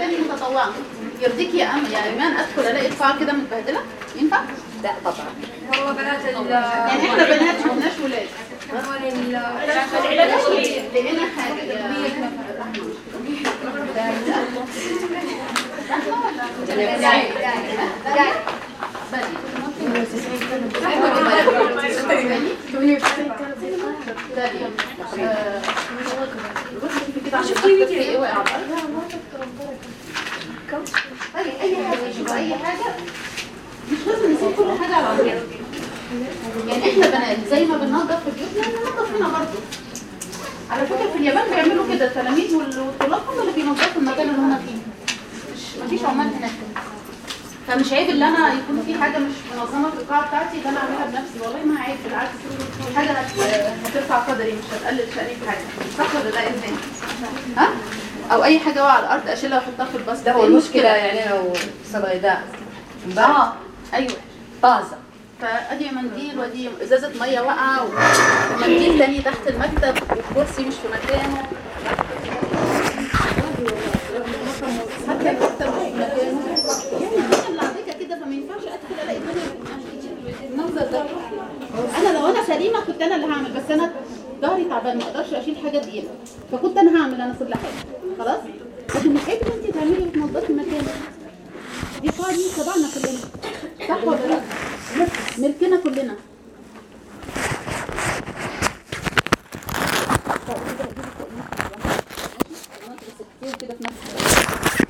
تاني متطوعه يرضيك يا أم يا ايمان ادخل الاقي القاعه كده متبهدله ينفع؟ لا طبعا هو بنات ال يعني احنا بنات ما شفناش ولاد هو ال لقينا حاجه يا اي اي حاجه شوف اي حاجه مش لازم نسيب كل حاجه على بعضها يعني احنا بنات زي ما بننظف في بيوتنا بننظف هنا برضه على فكره في اليابان بيعملوا كده التلاميذ وال- والطلاب هم اللي بينظفوا المكان اللي هم فيه مش مفيش عمال هناك فمش عيب ان انا يكون في حاجه مش منظمه في القاعه بتاعتي ده انا اعملها بنفسي والله ما عيب بالعكس حاجه هت- هترفع قدري مش هتقلل شأني في حاجه صح ولا لا يا إنسان؟ ها او اي حاجه واقعه على الارض اشيلها واحطها في الباص ده هو المشكلة يعني لو صبيداء امبارح اه ايوه طازة فادي منديل ودي ازازه ميه واقعه ومنديل تاني تحت المكتب والكرسي مش في مكانه حتى المكتب مش في مكانه يعني الدنيا ملعبكه كده فما ينفعش ادخل الاقي الدنيا المنظر ده انا لو انا سليمه كنت انا اللي هعمل بس انا ظهري تعبان ما اقدرش اشيل حاجه تقيله فكنت انا هعمل انا كل حاجه خلاص لكن مش عيب ان انت تعملي وتنظفي مكانك دي قاعده دي تبعنا كلنا صح ولا لا؟ ملكنا كلنا كده في نفس الوقت.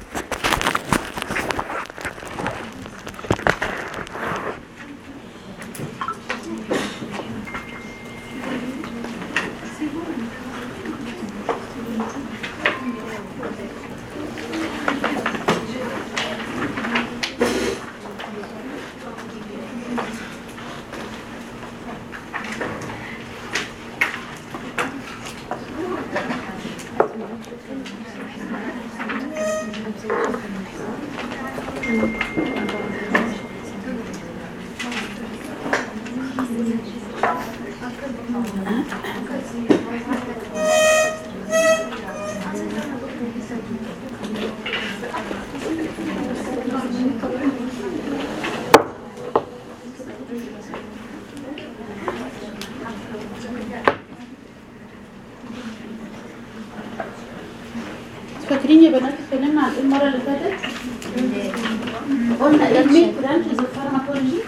فاكرين يا بنات اتكلمنا عن ايه المره اللي فاتت؟ قلنا ايه المين برانشز الفارماكولوجي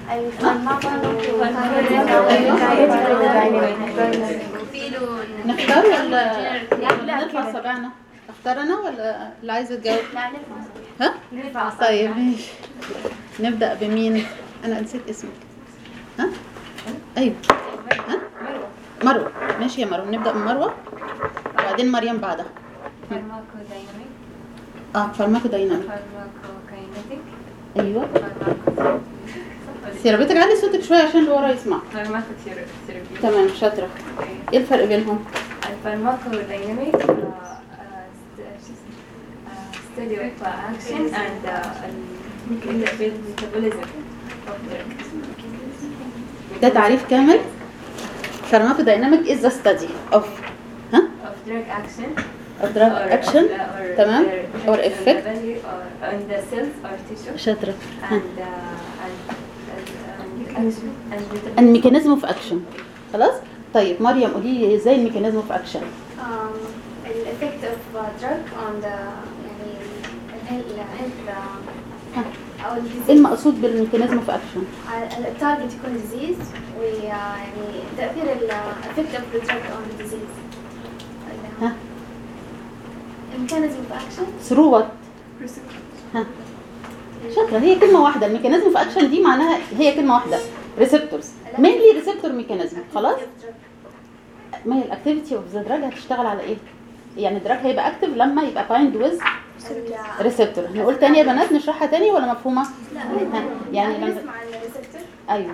نختار ولا ولا نطلع سبعنا؟ اختار انا ولا اللي عايزه تجاوب؟ ها؟ طيب ماشي نبدأ بمين؟ أنا نسيت اسمك ها؟ أيوه ها؟ مروة ماشي يا مروة نبدأ بمروة وبعدين مريم بعدها فارماكودايناميك اه فارماكو دايناميك فارماكوكاينيتيك ايوه سيرابيتك علي صوتك شوية عشان اللي ورا يسمع فارماكوثيرابي تمام شاطرة ايه الفرق بينهم؟ الفارماكودايناميك study of action and uh, metabolism of drugs. ده تعريف كامل فارماكو دايناميك is the study of ها؟ of drug action of drug or, action uh, or تمام their or effect on effect the body or on the cells or tissue شاطرة and uh, and and and, and, and mechanism of action خلاص؟ طيب مريم قولي لي ازاي الميكانيزم اوف اكشن؟ um, الeffect of uh, drug on the يعني الهيلث او ايه الديزيز المقصود بالميكانيزم اوف اكشن؟ التارجت يكون ديزيز ويعني تاثير الافكت اوف ذا drug on the disease ها؟ mechanism of action through what؟ ها شاطرة هي كلمة واحدة الميكانيزم اوف اكشن دي معناها هي كلمة واحدة ريسبتورز مينلي ريسبتور ميكانيزم خلاص؟ ما هي الاكتيفيتي اوف ذا دراج هتشتغل على ايه؟ يعني الدراج هيبقى اكتف لما يبقى بايند ويز ريسبتور نقول تاني يا بنات نشرحها تاني ولا مفهومة؟ ها، يعني لما مع الريسبتور ايوه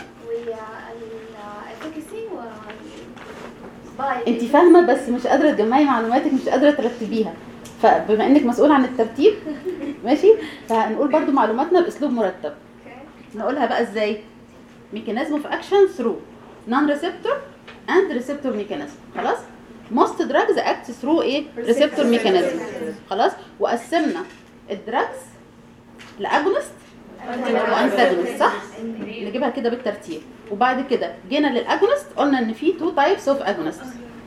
والافكسي و انت فاهمه بس مش قادره تجمعي معلوماتك مش قادره ترتبيها فبما انك مسؤول عن الترتيب ماشي فهنقول برضو معلوماتنا باسلوب مرتب نقولها بقى ازاي mechanism of action through non receptor and receptor mechanism خلاص most drugs act through ايه receptor mechanism خلاص وقسمنا الدراجز لاجونست وانتاجونست صح نجيبها كده بالترتيب وبعد كده جينا للاجونست قلنا ان في تو تايبس اوف اجونست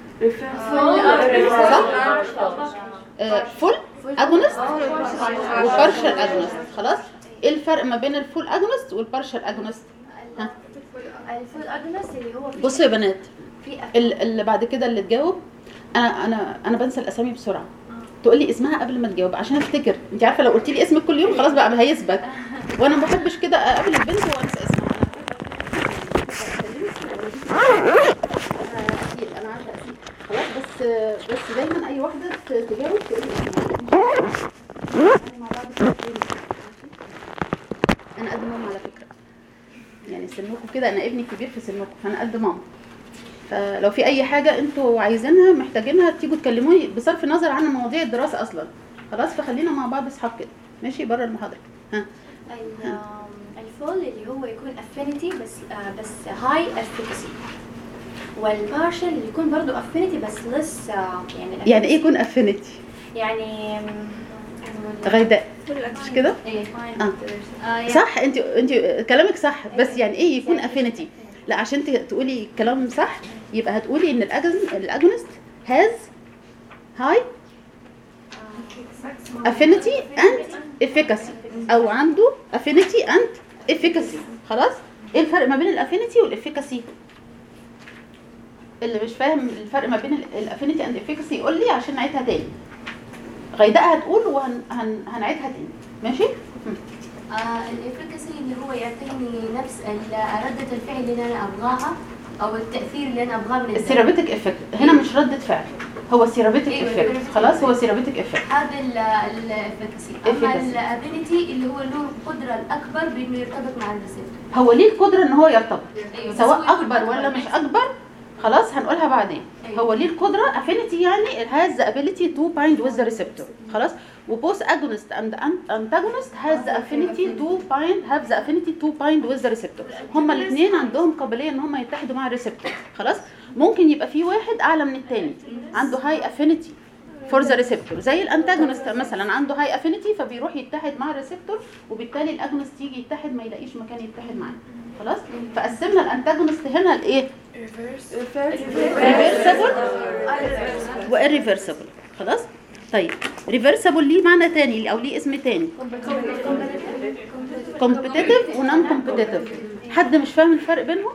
فول اجونست وبارشال اجونست خلاص ايه الفرق ما بين الفول اجونست والبارشال اجونست ها الفول اجنس اللي هو فيه بصوا يا بنات في ال- اللي بعد كده اللي تجاوب انا انا انا بنسى الاسامي بسرعه تقول لي اسمها قبل ما تجاوب عشان افتكر انت عارفه لو قلت لي اسمك كل يوم خلاص بقى هيثبت وانا ما بحبش كده اقابل البنت وانسى اسمها انا أكيد، انا عارفه اسمها خلاص بس بس دايما اي واحده ت- تجاوب تقول لي اسمها إحنا مع بعض سنتين، ماشي؟ انا قد ماما على فكره يعني سنكم كده انا ابني كبير في سنكم فانا قد ماما فلو في اي حاجه انتوا عايزينها محتاجينها تيجوا تكلموني بصرف النظر عن مواضيع الدراسه اصلا خلاص فخلينا مع بعض اصحاب كده ماشي بره المحاضره ها ال- آم، الفول اللي هو يكون افينيتي بس آه، بس هاي افيكسي والبارشل اللي يكون برضو افينيتي بس لس يعني يعني ايه يكون افينيتي يعني آم، غيداء مش كده ايه آه. آه، يعني صح انت انت كلامك صح بس يعني ايه يكون افينيتي لا عشان ت- تقولي كلام صح يبقى هتقولي ان الاجن الاجونست هاز هاي affinity and efficacy او عنده affinity and efficacy خلاص ايه الفرق ما بين الافينيتي والافيكاسي اللي مش فاهم الفرق ما بين الافينيتي اند efficacy يقول لي عشان نعيدها تاني غيداء هتقول وهنعيدها تاني ماشي الافريكسي اللي هو يعطيني نفس ال- ردة الفعل اللي انا ابغاها او التاثير اللي انا ابغاه من الدم. السيرابيتك افكت هنا مش ردة فعل هو سيرابيتك أيوة، افكت therapeutic خلاص هو سيرابيتك افكت هذا الافريكسي اما Efficacy. الابيليتي اللي هو له القدره الاكبر بانه يرتبط مع الريسبتور هو ليه القدرة ان هو يرتبط أيوة، بس سواء هو يكون اكبر ولا أكبر. مش اكبر خلاص هنقولها بعدين أيوة. هو ليه القدرة affinity يعني it has the ability to bind with the receptor خلاص وبوث agonist and an- antagonist has the affinity to bind have the affinity to bind with the receptor هما الاثنين عندهم قابلية ان هما يتحدوا مع الريسبتور خلاص ممكن يبقى في واحد اعلى من الثاني عنده high affinity فور ذا ريسبتور زي الانتاجونست مثلا عنده هاي افينيتي فبيروح يتحد مع الريسبتور وبالتالي الاجونست يجي يتحد ما يلاقيش مكان يتحد معاه خلاص فقسمنا الانتاجونست هنا لايه ريفرسبل واريفرسبل خلاص طيب ريفرسبل ليه معنى تاني او ليه اسم تاني كومبتيتيف ونون كومبتيتيف حد مش فاهم الفرق بينهم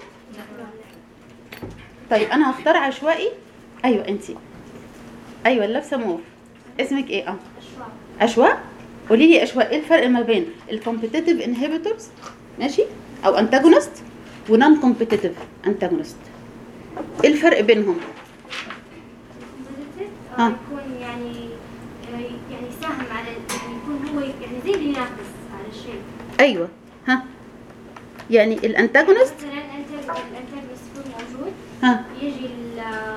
طيب انا هختار عشوائي ايوه انتي ايوه اللبسه موف اسمك ايه اه اشواء قولي لي اشواء ايه الفرق ما بين الكومبتيتيف انهبيتورز ماشي او انتاجونست ونون كومبتيتيف انتاجونست ايه الفرق بينهم ها. آه، يكون يعني يعني يساهم على يعني يكون هو يعني زي اللي ينافس على الشيء ايوه ها يعني الانتاجونست مثلا انت الانتاجونست يكون موجود ها يجي ال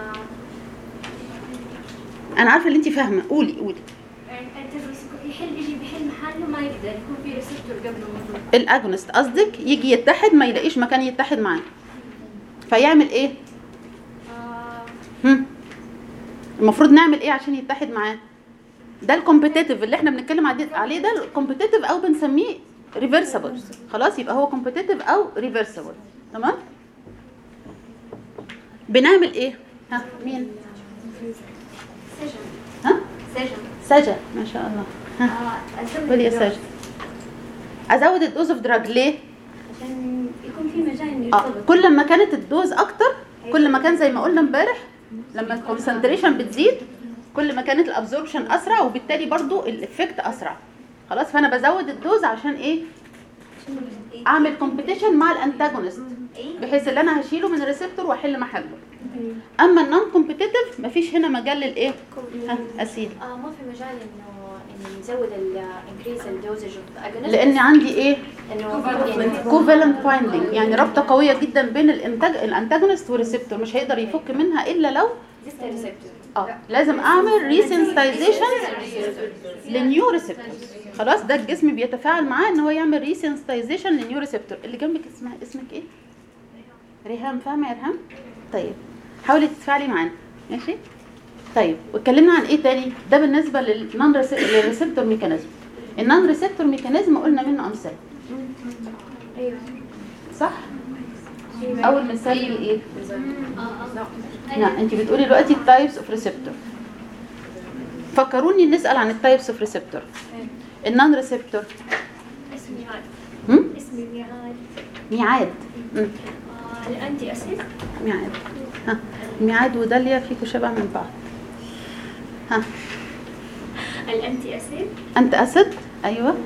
انا عارفه اللي انت فاهمه قولي قولي الانتاجونست يكون يحل يجي بيحل محله ما يقدر يكون في ريسبتور قبله موجود الاجونست قصدك يجي يتحد ما يلاقيش مكان يتحد معاه فيعمل ايه آه، هم؟ المفروض نعمل ايه عشان يتحد معاه ده الكومبتيتيف اللي احنا بنتكلم عدي- عليه ده الكومبتيتيف او بنسميه ريفرسبل خلاص يبقى هو كومبتيتيف او ريفرسبل تمام بنعمل ايه ها مين سجن ها سجن سجا ما شاء الله ها آه، أزود قولي يا الدوز. سجا ازود الدوز اوف دراج ليه عشان يكون في مجال انه اه يرتبط كل ما كانت الدوز اكتر كل ما كان زي ما قلنا امبارح لما الكونسنتريشن بتزيد كل ما كانت الابزوربشن اسرع وبالتالي برضو الافكت اسرع خلاص فانا بزود الدوز عشان ايه اعمل كومبيتيشن مع الانتاجونست بحيث ان انا هشيله من الريسبتور واحل محله اما النون كومبيتيتيف مفيش هنا مجال للايه ها اسيد آه ما في مجال انه انه نزود الانكريز الدوزج اوف اجونست لان عندي ايه انه يعني كوفالنت بايندينج يعني رابطه قويه جدا بين الانتاج الانتاجونست والريسبتور مش هيقدر يفك منها الا لو زيست ريسبتور اه لازم اعمل ريسنسيتايزيشن للنيو ريسبتورز خلاص ده الجسم بيتفاعل معاه ان هو يعمل ريسنسيتايزيشن للنيو ريسبتور اللي جنبك اسمها اسمك ايه ريهام فاهمه يا ريهام طيب حاولي تتفاعلي معانا ماشي طيب واتكلمنا عن ايه تاني ده بالنسبه للنون للريسبتور ميكانيزم النون ريسبتور ميكانيزم قلنا منه امثله ايوه صح اول مثال لي ايه لا انت بتقولي دلوقتي التايبس اوف ريسبتور فكروني نسال عن التايبس اوف ريسبتور النون ريسبتور اسمي ميعاد هم اسمي ميعاد ميعاد مم. آه، الانتي اسيد ميعاد ها ميعاد وداليا فيكوا شبه من بعض ها الانتي اسيد انت اسد ايوه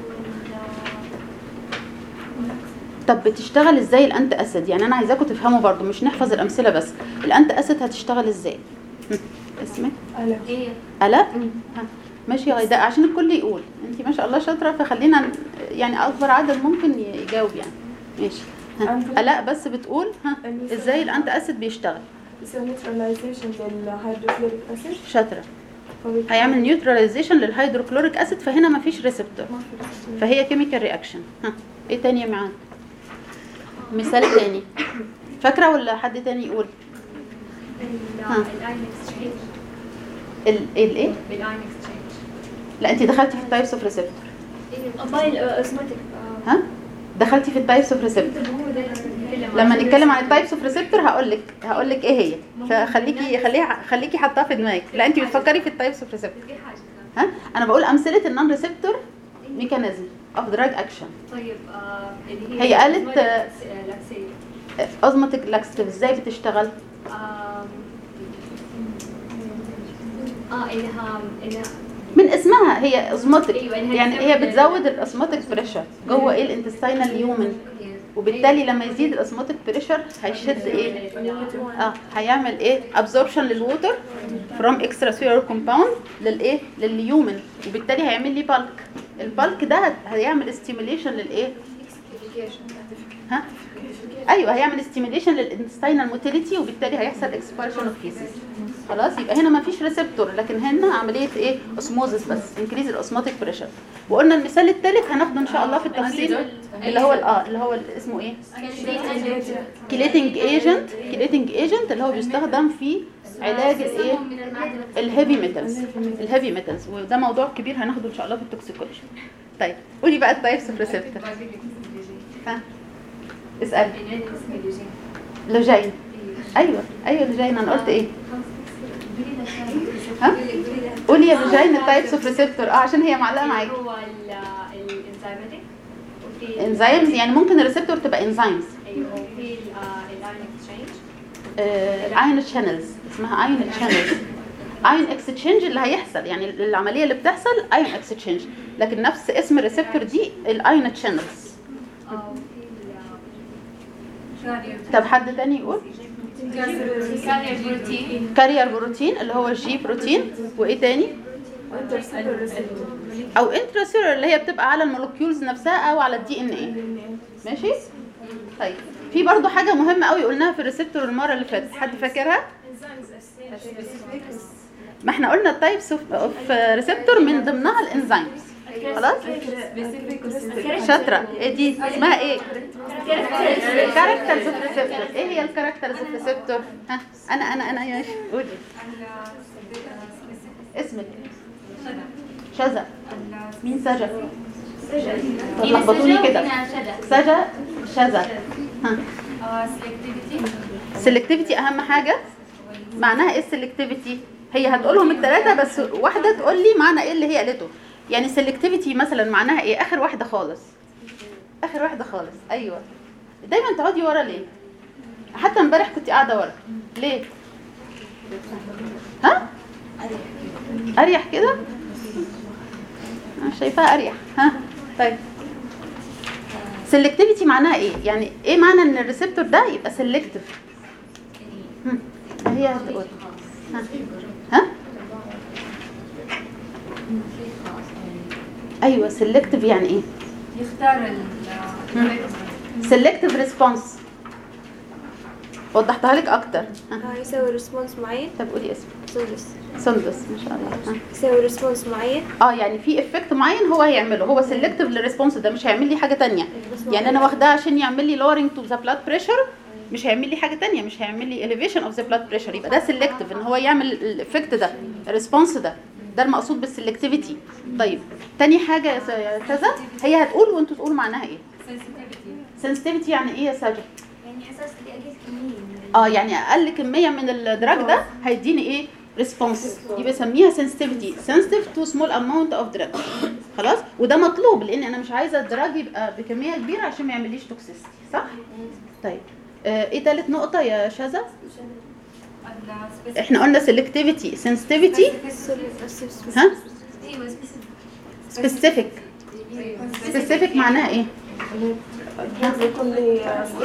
طب بتشتغل ازاي الانت اسد يعني انا عايزاكم تفهموا برضو مش نحفظ الامثله بس الانت اسد هتشتغل ازاي هم، اسمك ايه الاء ها ماشي يا غيداء عشان الكل يقول انت ما شاء الله شاطره فخلينا ن- يعني اكبر عدد ممكن ي- يجاوب يعني ماشي ها الاء بس بتقول ها ازاي الانت اسد بيشتغل يسوي نيوتراليزيشن للهيدروكلوريك اسيد شاطره هيعمل نيوتراليزيشن للهيدروكلوريك اسيد فهنا مفيش ريسبتور فهي كيميكال رياكشن ها ايه تاني يا معاذ مثال تاني فاكره ولا حد تاني يقول ها. الاين اكسشينج ال الايه بالاين اكسشينج لا انت دخلتي في التايبس اوف ريسبتور باي الاوزماتيك ها دخلتي في التايبس اوف ريسبتور لما نتكلم عن التايبس اوف ريسبتور هقول لك هقول لك ايه هي فخليكي خليها خليكي حاطاها في دماغك لا انت بتفكري في التايبس اوف ريسبتور ها انا بقول امثله النون ريسبتور ميكانيزم اوف دراج اكشن طيب آه اللي هي قالت، آه، لاكسية اوزماتيك لاكستيف ازاي بتشتغل آم، اه انها انها من اسمها هي اوزماتيك أيوة، إنها يعني تزود هي ال- بتزود الاسماتيك بريشر جوه ايه الانتستينال اليومن وبالتالي لما يزيد الاسماتيك بريشر هيشد ايه اه هيعمل ايه ابزوربشن للووتر فروم اكسترا سيلولار كومباوند للايه لليومن وبالتالي هيعمل لي بالك البالك ده هت- هيعمل ستيميليشن للايه ها ايوه هيعمل ستيميليشن للانتستينال موتيليتي وبالتالي هيحصل اكسبارشن اوف فيسز خلاص يبقى هنا ما فيش ريسبتور لكن هنا عمليه ايه اسموزس بس انكريز الاوسموتيك بريشر وقلنا المثال الثالث هناخده ان شاء الله في التفصيل اللي هو ال- اه اللي هو ال- اسمه ايه كيليتنج ايجنت كيليتنج ايجنت اللي هو بيستخدم في علاج الايه الهيفي ميتالز الهيفي ميتالز وده موضوع كبير هناخده ان شاء الله في التوكسيكولوجي طيب قولي بقى التايبس اوف ريسبتور ها اسالي لوجين ايوه ايوه لوجين انا قلت ايه ها قولي يا لوجين التايبس اوف ريسبتور اه عشان هي معلقه معاكي هو الانزيماتيك وفي انزيمز يعني ممكن الريسبتور تبقى انزيمز ايوه وفي الاين اكسشينج ايون شانلز اسمها ايون شانلز ايون اكستشينج اللي هيحصل يعني العمليه اللي بتحصل ايون اكستشينج لكن نفس اسم الريسبتور دي الايون شانلز طب حد تاني يقول كارير بروتين اللي هو الجي بروتين وايه تاني او انتراسيلولر اللي هي بتبقى على المولكيولز نفسها او على الدي ان ايه ماشي طيب في برضو حاجه مهمه قوي قلناها في الريسبتور المره اللي فاتت حد فاكرها ما احنا قلنا التايبس اوف ريسبتور من ضمنها الانزيمز خلاص شاطره ايه دي اسمها ايه كاركترز اوف ريسبتور ايه هي الكاركترز اوف ريسبتور ها انا انا انا يا قولي اسمك شذا مين سجا لخبطوني كده سجا شذا ها سيلكتيفيتي اهم حاجه معناها ايه السلكتيفيتي هي هتقولهم الثلاثه بس واحده تقول لي معنى ايه اللي هي قالته يعني سلكتيفيتي مثلا معناها ايه اخر واحده خالص اخر واحده خالص ايوه دايما تقعدي ورا ليه حتى امبارح كنت قاعده ورا ليه ها اريح كده انا شايفاها اريح ها طيب سلكتيفيتي معناها ايه يعني ايه معنى ان الريسبتور ده يبقى سلكتيف هي هتقول ها ها ايوه سلكتيف يعني ايه يختار سلكتيف ريسبونس وضحتها لك اكتر ها. آه، يسوي ريسبونس معين طب قولي اسمك سندس سندس ما شاء الله ها. يسوي ريسبونس معين اه يعني في افكت معين هو هيعمله هو سيلكتيف للريسبونس ده مش هيعمل لي حاجه تانية يعني انا واخداه عشان يعمل لي lowering to the blood pressure مش هيعمل لي حاجه تانية مش هيعمل لي elevation of the blood pressure يبقى ده سيلكتيف ان هو يعمل الايفكت ده الريسبونس ده ده المقصود بالسلكتيفيتي طيب تاني حاجه يا س- يا كذا هي هتقول وانتوا تقولوا معناها ايه sensitivity يعني ايه يا ساجد يعني حساسة لأقل كمية من اه يعني اقل كميه من الدراج ده هيديني ايه ريسبونس يبقى سميها sensitivity sensitive to small amount of drug خلاص وده مطلوب لان انا مش عايزه الدراج يبقى بكميه كبيره عشان ما يعمليش توكسيستي صح طيب آه ايه تالت نقطه يا شذا احنا قلنا selectivity sensitivity ها ايوه specific specific معناها ايه يكون لي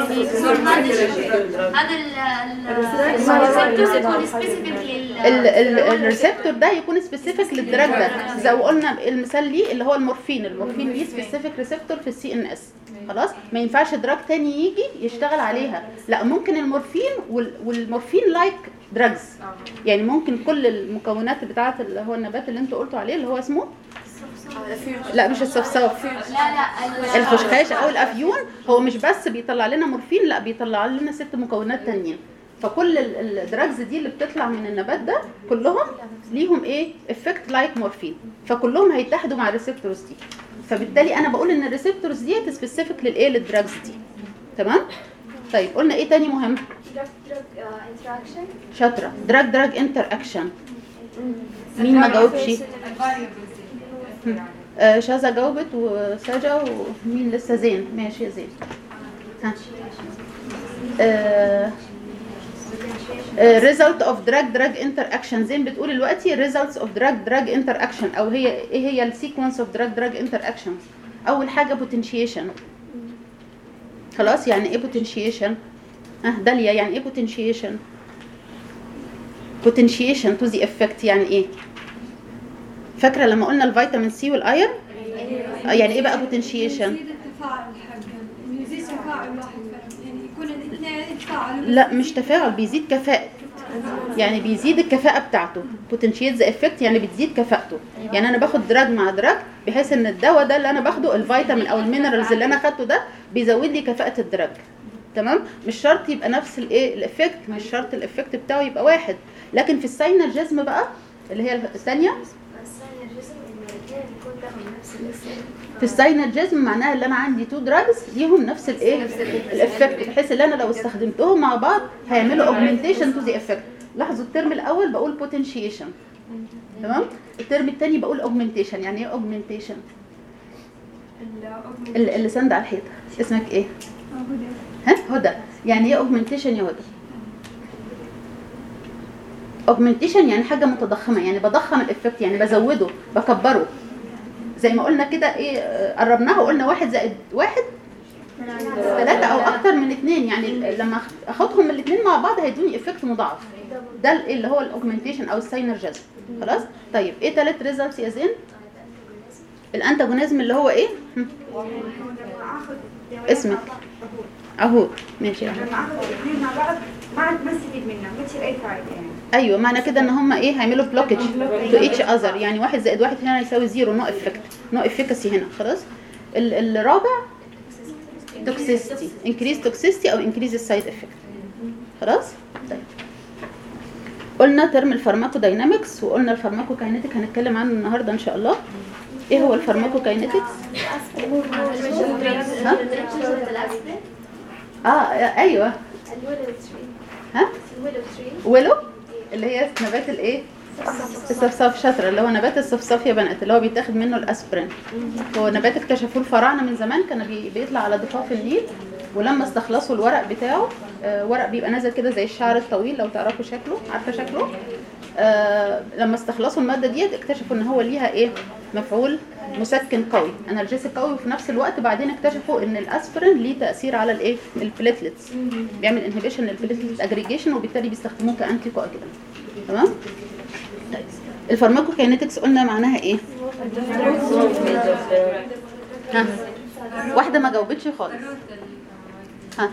هذا الريسبتورز تكون سبيسيفيك ال- ال- الريسبتور ده يكون سبيسيفيك للدراج ده زي ما قلنا المثال ليه اللي هو المورفين المورفين ليه سبيسيفيك ريسبتور في السي ان اس خلاص ما ينفعش دراج تاني يجي يشتغل عليها لا ممكن المورفين وال- والمورفين لايك دراجز يعني ممكن كل المكونات بتاعه اللي هو النبات اللي انتوا قلتوا عليه اللي هو اسمه لا مش الصفصاف لا لا الخشخاش او الافيون هو مش بس بيطلع لنا مورفين لا بيطلع لنا ست مكونات تانيين فكل ال- الدراجز دي اللي بتطلع من النبات ده كلهم ليهم ايه افكت لايك مورفين فكلهم هيتحدوا مع الريسبتورز دي فبالتالي انا بقول ان الريسبتورز دي سبيسيفيك للايه للدراجز دي تمام طيب قلنا ايه تاني مهم drug drug uh, interaction شاطره دراج دراج انتر اكشن مين ما جاوبش آه شاذة جاوبت وسجا ومين لسه زين ماشي يا زين ها آه آه، result of drug drug interaction زين بتقول دلوقتي results of drug drug interaction او هي ايه هي السيكونس of drug drug interactions اول حاجه potentiation خلاص يعني ايه potentiation ها داليا يعني ايه potentiation potentiation to the effect يعني ايه فاكره لما قلنا الفيتامين سي والايرن آه، يعني ايه بقى potentiation يزيد التفاعل حقه إنه يزيد تفاعل واحد فعلا يعني يكون الاثنين يتفاعلوا لا مش تفاعل بيزيد كفاءة يعني بيزيد الكفاءة بتاعته potentiate the effect يعني بتزيد كفاءته يعني انا باخد دراج مع دراج بحيث ان الدواء ده اللي انا باخده الفيتامين او المينرالز اللي انا خدته ده بيزود لي كفاءة الدراج تمام مش شرط يبقى نفس الايه الافكت مش شرط الافكت بتاعه يبقى واحد لكن في الساينرجيزم بقى اللي هي الثانيه الساينرجيزم انه الاثنين بيكون لهم نفس الاسم في الساينرجيزم معناها ان انا عندي تو دراجز ليهم نفس الايه الافكت بحيث ان انا لو استخدمتهم مع بعض هيعملوا اوجمنتيشن تو ذا افكت لاحظوا الترم الاول بقول بوتنشيشن تمام الترم الثاني بقول اوجمنتيشن يعني ايه اوجمنتيشن اللي سند على الحيطه اسمك ايه ها هدى يعني ايه اوجمنتيشن يا هدى اوجمنتيشن يعني حاجه متضخمه يعني بضخم الافكت يعني بزوده بكبره زي ما قلنا كده ايه آه، قربناها وقلنا واحد زائد واحد ثلاثة أو أكتر من اتنين يعني لما أخدهم الاتنين مع بعض هيدوني إفكت مضاعف ده ال- اللي هو الأوجمنتيشن أو الساينرجيزم خلاص طيب إيه تالت ريزلتس يا زين؟ الأنتاجونيزم اللي هو إيه؟ هم. اسمك أهو ماشي أهو لما اخذ الاثنين مع بعض ما ما استفيد منها ما تصير اي فائده يعني ايوه معنى كده ان هم ايه هيعملوا بلوكج تو ايتش اذر يعني واحد زائد واحد هنا يساوي زيرو نو افكت نو افيكاسي هنا خلاص ال- الرابع توكسيستي انكريز توكسيستي او انكريز السايد افكت خلاص طيب قلنا ترم الفارماكو داينامكس وقلنا الفارماكو كاينيتيك هنتكلم عنه النهارده ان شاء الله ايه هو الفارماكو كاينيتكس ها اه ايوه الولو تري ها الولو تري ولو اللي هي نبات الايه الصفصاف شاطره اللي هو نبات الصفصاف يا بنات اللي هو بيتاخد منه الاسبرين هو نبات اكتشفوه الفراعنه من زمان كان بي- بيطلع على ضفاف النيل ولما استخلصوا الورق بتاعه آه، ورق بيبقى نازل كده زي الشعر الطويل لو تعرفوا شكله عارفه شكله آه لما استخلصوا الماده ديت اكتشفوا ان هو ليها ايه مفعول مسكن قوي انالجيسيك قوي وفي نفس الوقت بعدين اكتشفوا ان الاسبرين ليه تاثير على الايه البليتلتس بيعمل انهبيشن للبليتلت اجريجيشن وبالتالي بيستخدموه كانتي كواجولانت تمام طيب الفارماكوكاينetics قلنا معناها ايه ها واحده ما جاوبتش خالص ها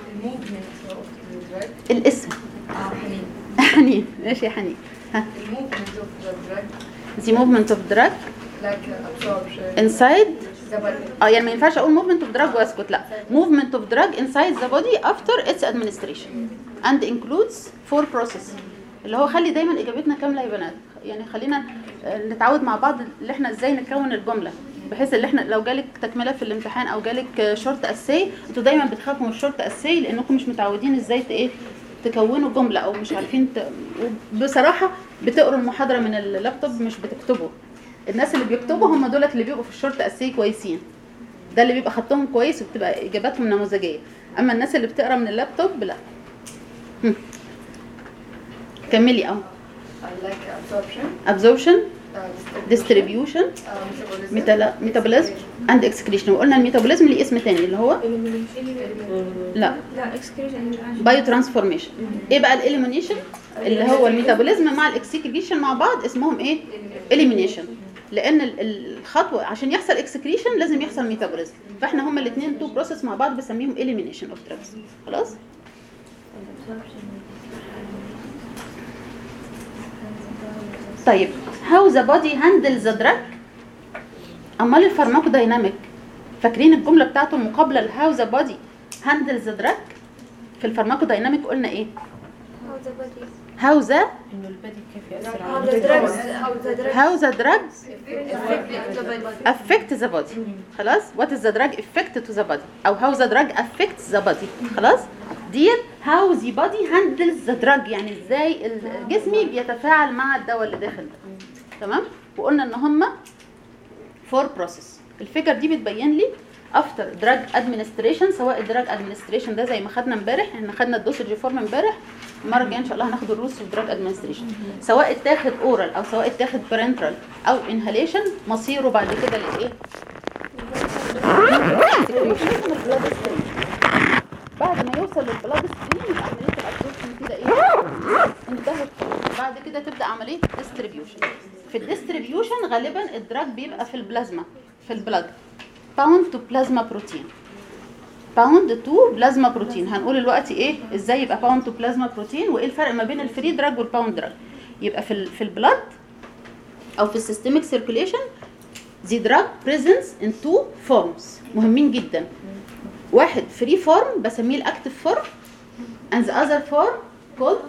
الاسم حنين ماشي يا حنين ها movement of the drug the movement of drug like absorption inside اه يعني ما ينفعش اقول movement of drug واسكت لا movement of drug inside the body after its administration and includes four process اللي هو خلي دايما اجابتنا كامله يا بنات يعني خلينا آه، نتعود مع بعض اللي احنا ازاي نكون الجمله بحيث ان احنا لو جالك تكمله في الامتحان او جالك شورت اساي انتوا دايما بتخافوا من الشورت اساي لانكم مش متعودين ازاي ت- ايه تكونوا جمله او مش عارفين ت... بصراحه بتقروا المحاضره من اللابتوب مش بتكتبوا الناس اللي بيكتبوا هم دولت اللي بيبقوا في الشورت اساي كويسين ده اللي بيبقى خطهم كويس وبتبقى اجاباتهم نموذجيه اما الناس اللي بتقرا من اللابتوب لا هم. كملي اه I like absorption, absorption uh, distribution uh, metabolism, ميتالا- metabolism and excretion وقلنا الميتابوليزم ليه اسم تاني اللي هو لا لا اكسكريشن بايو ترانسفورميشن ايه بقى الاليمينيشن اللي هو الميتابوليزم مع الاكسكريشن مع بعض اسمهم ايه اليمينيشن لان ال- ال- الخطوه عشان يحصل اكسكريشن لازم يحصل ميتابوليزم فاحنا هما الاثنين تو بروسيس مع بعض بنسميهم اليمينيشن اوف دراجز خلاص طيب how the body handles the drug امال الفارماكو دايناميك فاكرين الجمله بتاعته المقابله ل how the body handles the drug في الفارماكو دايناميك قلنا ايه how the انه البدي كيف ياثر How على the drugs, how the drugs how the drug affect the body. affect the body خلاص what is the drug effect to the body او how the drug affects the body خلاص دي how the body handles the drug يعني ازاي الجسم بيتفاعل مع الدواء اللي داخل ده تمام وقلنا ان هما فور بروسيس الفكر دي بتبين لي افتر دراج ادمنستريشن سواء الدراج ادمنستريشن ده زي ما خدنا امبارح احنا خدنا الدوسج فورم امبارح المره الجايه ان شاء الله هناخد الروس في الدراج ادمنستريشن سواء اتاخد اورال او سواء اتاخد بارنترال او انهاليشن مصيره بعد كده لايه بعد ما يوصل للبلاد ستريم يبقى عمليه الابسوربشن كده ايه انتهت بعد كده تبدا عمليه ديستريبيوشن في الديستريبيوشن غالبا الدراج بيبقى في البلازما في البلاد باوند تو بلازما بروتين باوند تو بلازما بروتين هنقول دلوقتي ايه ازاي يبقى باوند تو بلازما بروتين وايه الفرق ما بين الفري دراج والباوند دراج يبقى في ال في البلاد او في السيستميك سيركوليشن the drug presents in two forms مهمين جدا واحد فري فورم بسميه الاكتف فورم and the other form called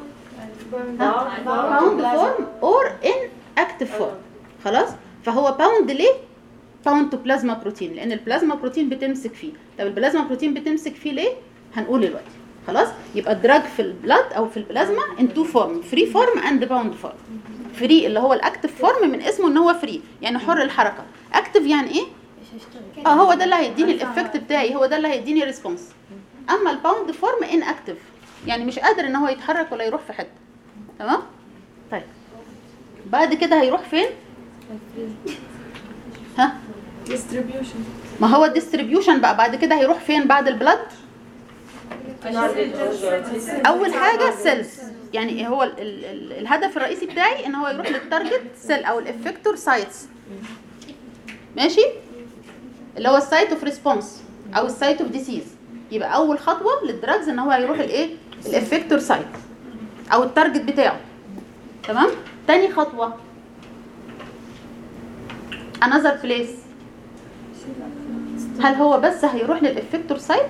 باوند فورم اور ان اكتف فورم خلاص فهو باوند ليه باوند تو بلازما بروتين لان البلازما بروتين بتمسك فيه طب البلازما بروتين بتمسك فيه ليه هنقول دلوقتي خلاص يبقى الدراج في البلاد او في البلازما ان تو فورم فري فورم اند باوند فورم فري اللي هو الاكتف فورم من اسمه ان هو فري يعني حر الحركه اكتف يعني ايه اه هو ده اللي هيديني الافكت بتاعي هو ده اللي هيديني ريسبونس اما الباوند فورم ان اكتف يعني مش قادر ان هو يتحرك ولا يروح في حته تمام طيب بعد كده هيروح فين ها distribution ما هو الديستريبيوشن بقى بعد كده هيروح فين بعد البلد اول حاجه السيلز يعني إيه هو ال ال ال الهدف الرئيسي بتاعي ان هو يروح للتارجت سيل او الافكتور سايتس ماشي اللي هو السايت اوف ريسبونس او السايت اوف ديسيز يبقى اول خطوه للدراجز ان هو هيروح الايه الافكتور سايت او التارجت بتاعه تمام تاني خطوه another place هل هو بس هيروح للافكتور سايت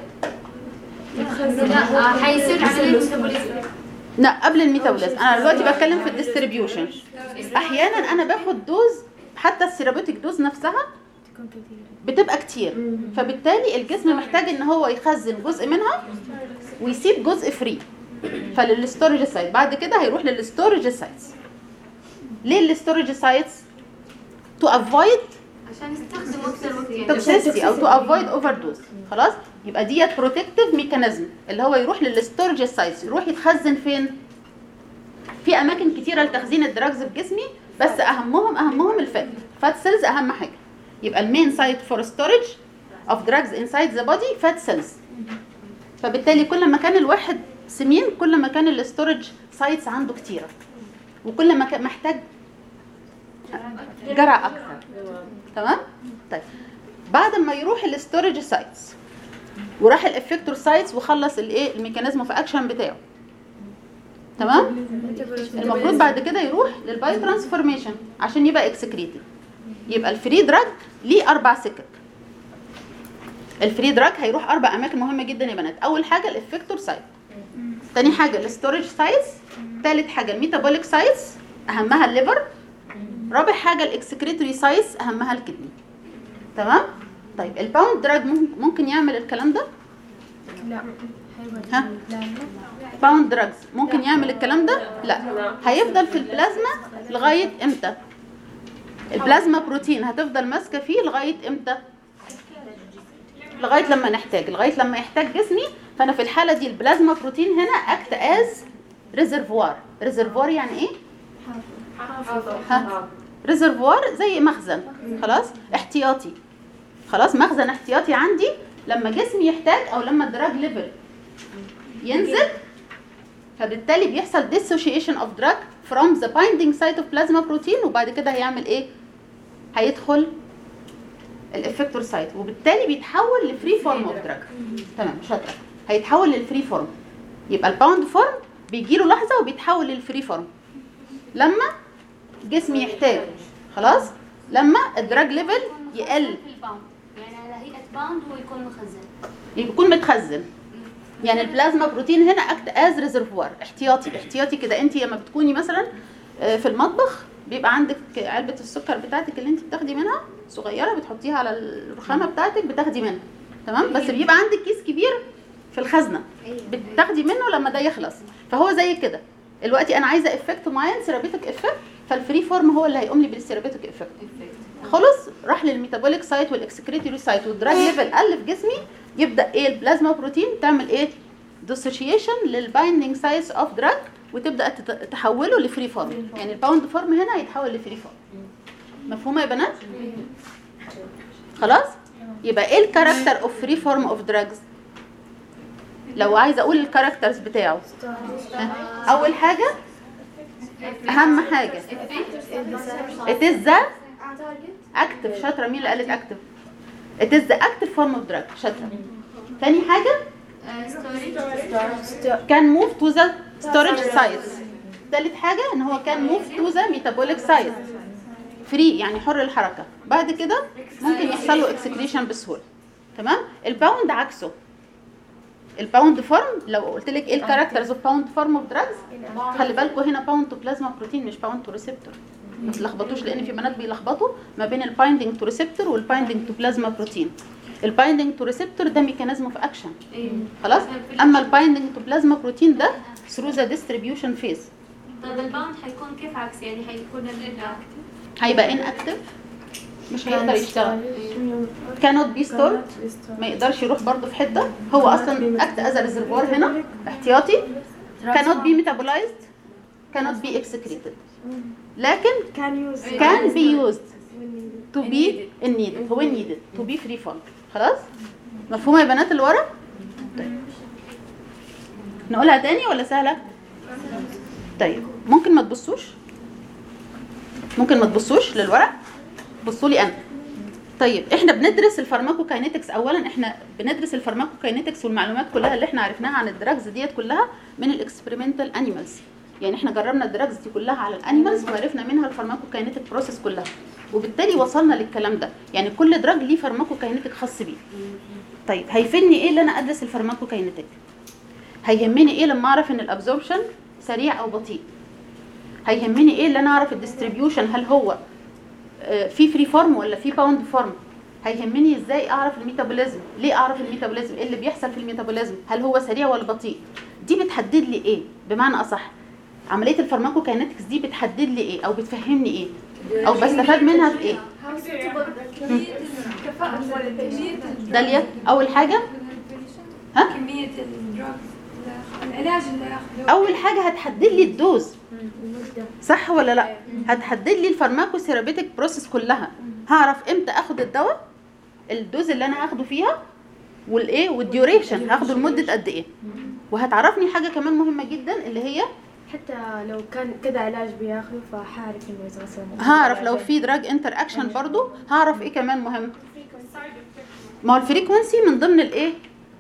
لا هيصير عملية ميتابوليزم لا قبل الميتابوليزم انا دلوقتي بتكلم في الديستريبيوشن احيانا انا باخد دوز حتى السيرابيوتيك دوز نفسها بتبقى كتير فبالتالي الجسم محتاج ان هو يخزن جزء منها ويسيب جزء فري فللستورج سايت بعد كده هيروح للستورج سايتس ليه الستورج سايتس تو افويد عشان يستخدموا اكثر وقت يعني توكسيستي او تو افويد اوفر دوز خلاص يبقى ديت بروتكتيف ميكانيزم اللي هو يروح للستورج سايتس يروح يتخزن فين في اماكن كتيره لتخزين الدراجز في جسمي بس اهمهم اهمهم الفات فات سيلز اهم حاجه يبقى المين سايت فور ستورج اوف دراجز انسايد ذا بودي فات سيلز فبالتالي كل ما كان الواحد سمين كل ما كان الستورج سايتس عنده كتيره وكل ما كان محتاج جرع اكثر تمام طيب بعد ما يروح الاستورج سايتس وراح الافكتور سايتس وخلص الايه الميكانيزم اوف اكشن بتاعه تمام المفروض بعد كده يروح للبايو ترانسفورميشن عشان يبقى اكسكريتد يبقى الفري دراج ليه اربع سكك الفري دراج هيروح اربع اماكن مهمه جدا يا بنات اول حاجه الافكتور سايت تاني حاجه الستورج سايتس تالت حاجه الميتابوليك سايتس اهمها الليفر رابع حاجه الاكسكريتوري سايتس اهمها الكدني تمام طيب الباوند دراج ممكن- ممكن يعمل الكلام ده ها باوند دراجز ممكن يعمل الكلام ده لا هيفضل في البلازما لغايه امتى البلازما بروتين هتفضل ماسكه فيه لغايه امتى لغايه لما نحتاج لغايه لما يحتاج جسمي فانا في الحاله دي البلازما بروتين هنا اكت از ريزرفوار ريزرفوار يعني ايه ها ريزرفوار زي مخزن خلاص احتياطي خلاص مخزن احتياطي عندي لما جسمي يحتاج او لما الدراج ليفل ينزل فبالتالي بيحصل dissociation of drug from the binding site of plasma protein وبعد كده هيعمل ايه هيدخل الافكتور سايت وبالتالي بيتحول لفري فورم اوف دراج تمام شاطره هيتحول للفري فورم يبقى الباوند فورم بيجي له لحظه وبيتحول للفري فورم لما جسمي يحتاج خلاص لما الدراج ليفل يقل في الباوند يعني على هيئه باوند هو يكون مخزن يكون متخزن يعني البلازما بروتين هنا اكت از ريزرفوار احتياطي احتياطي كده انت لما بتكوني مثلا آه، في المطبخ بيبقى عندك علبه السكر بتاعتك اللي انت بتاخدي منها صغيره بتحطيها على الرخامه بتاعتك بتاخدي منها تمام بس بيبقى عندك كيس كبير في الخزنه بتاخدي منه لما ده يخلص فهو زي كده دلوقتي انا عايزه افكت معين سيرابيتك افكت فالفري فورم هو اللي هيقوم لي بالسيرابيتك افكت خلص راح للميتابوليك سايت والاكسكريتوري سايت والدراج ليفل قل في جسمي يبدا ايه البلازما بروتين تعمل ايه ديسوشيشن للبايندينج سايتس اوف دراج وتبدا تت- تحوله لفري فورم يعني الباوند فورم هنا هيتحول لفري فورم مفهومه يا بنات خلاص يبقى ايه الكاركتر اوف فري فورم اوف دراجز لو عايزه اقول الكاركترز بتاعه ها؟ اول حاجه اهم حاجه it is the active شاطره مين اللي قالت active it is the active form of drug شاطره تاني حاجه كان move to the storage sites تالت حاجه ان هو كان move to the metabolic site فري يعني حر الحركه بعد كده ممكن يحصل له اكسكريشن بسهوله تمام الباوند عكسه الباوند فورم لو قلت لك ايه الكاركترز اوف باوند فورم اوف دراجز خلي بالكم هنا باوند تو بلازما بروتين مش باوند تو ريسبتور ما تلخبطوش لان في بنات بيلخبطوا ما بين البايندينج تو ريسبتور والبايندينج تو بلازما بروتين البايندينج تو ريسبتور ده ميكانيزم اوف اكشن خلاص اما البايندينج تو بلازما بروتين ده ثرو ذا ديستريبيوشن فيز طيب الباوند حيكون كيف عكس يعني حيكون ال هيبقى ان اكتف مش هيقدر يشتغل cannot be stored ما يقدرش يروح برضه في حته هو اصلا اكت از ريزرفوار هنا احتياطي cannot be metabolized cannot be excreted لكن كان يوز can be used to be in needed هو needed to be free form خلاص مفهومه يا بنات اللي ورا طيب نقولها تاني ولا سهله طيب ممكن ما تبصوش ممكن ما تبصوش للورق بصوا لي انا طيب احنا بندرس الفارماكوكاينيتكس اولا احنا بندرس الفارماكوكاينيتكس والمعلومات كلها اللي احنا عرفناها عن الدراجز ديت كلها من الاكسبيرمنتال انيمالز يعني احنا جربنا الدراجز دي كلها على الانيمالز وعرفنا منها الفارماكوكاينيتك بروسيس كلها وبالتالي وصلنا للكلام ده يعني كل دراج ليه فارماكوكاينيتك خاص بيه طيب هيفيدني ايه اللي انا ادرس الفارماكوكاينيتك هيهمني ايه لما اعرف ان الابزوربشن سريع او بطيء هيهمني ايه اللي انا اعرف الديستريبيوشن هل هو آه، في فري فورم ولا في باوند فورم هيهمني ازاي اعرف الميتابوليزم ليه اعرف الميتابوليزم ايه اللي بيحصل في الميتابوليزم هل هو سريع ولا بطيء دي بتحدد لي ايه بمعنى اصح عمليه الفارماكوكاينetics دي بتحدد لي ايه او بتفهمني ايه او بستفاد منها في ايه كمية الكفاءة ولا كمية داليا اول حاجه ها؟ كمية الدراجز العلاج اللي ياخذه اول حاجه هتحدد لي الدوز صح ولا لا هتحدد لي الفارماكو ثيرابيتك بروسيس كلها هعرف امتى اخد الدواء الدوز اللي انا هاخده فيها والايه والديوريشن هاخده لمده قد ايه وهتعرفني حاجه كمان مهمه جدا اللي هي حتى لو كان كذا علاج بياخذه فحعرف انه اذا مثلا هعرف لو في دراج انتر اكشن برضو هعرف ايه كمان مهم ما هو الفريكونسي من ضمن الايه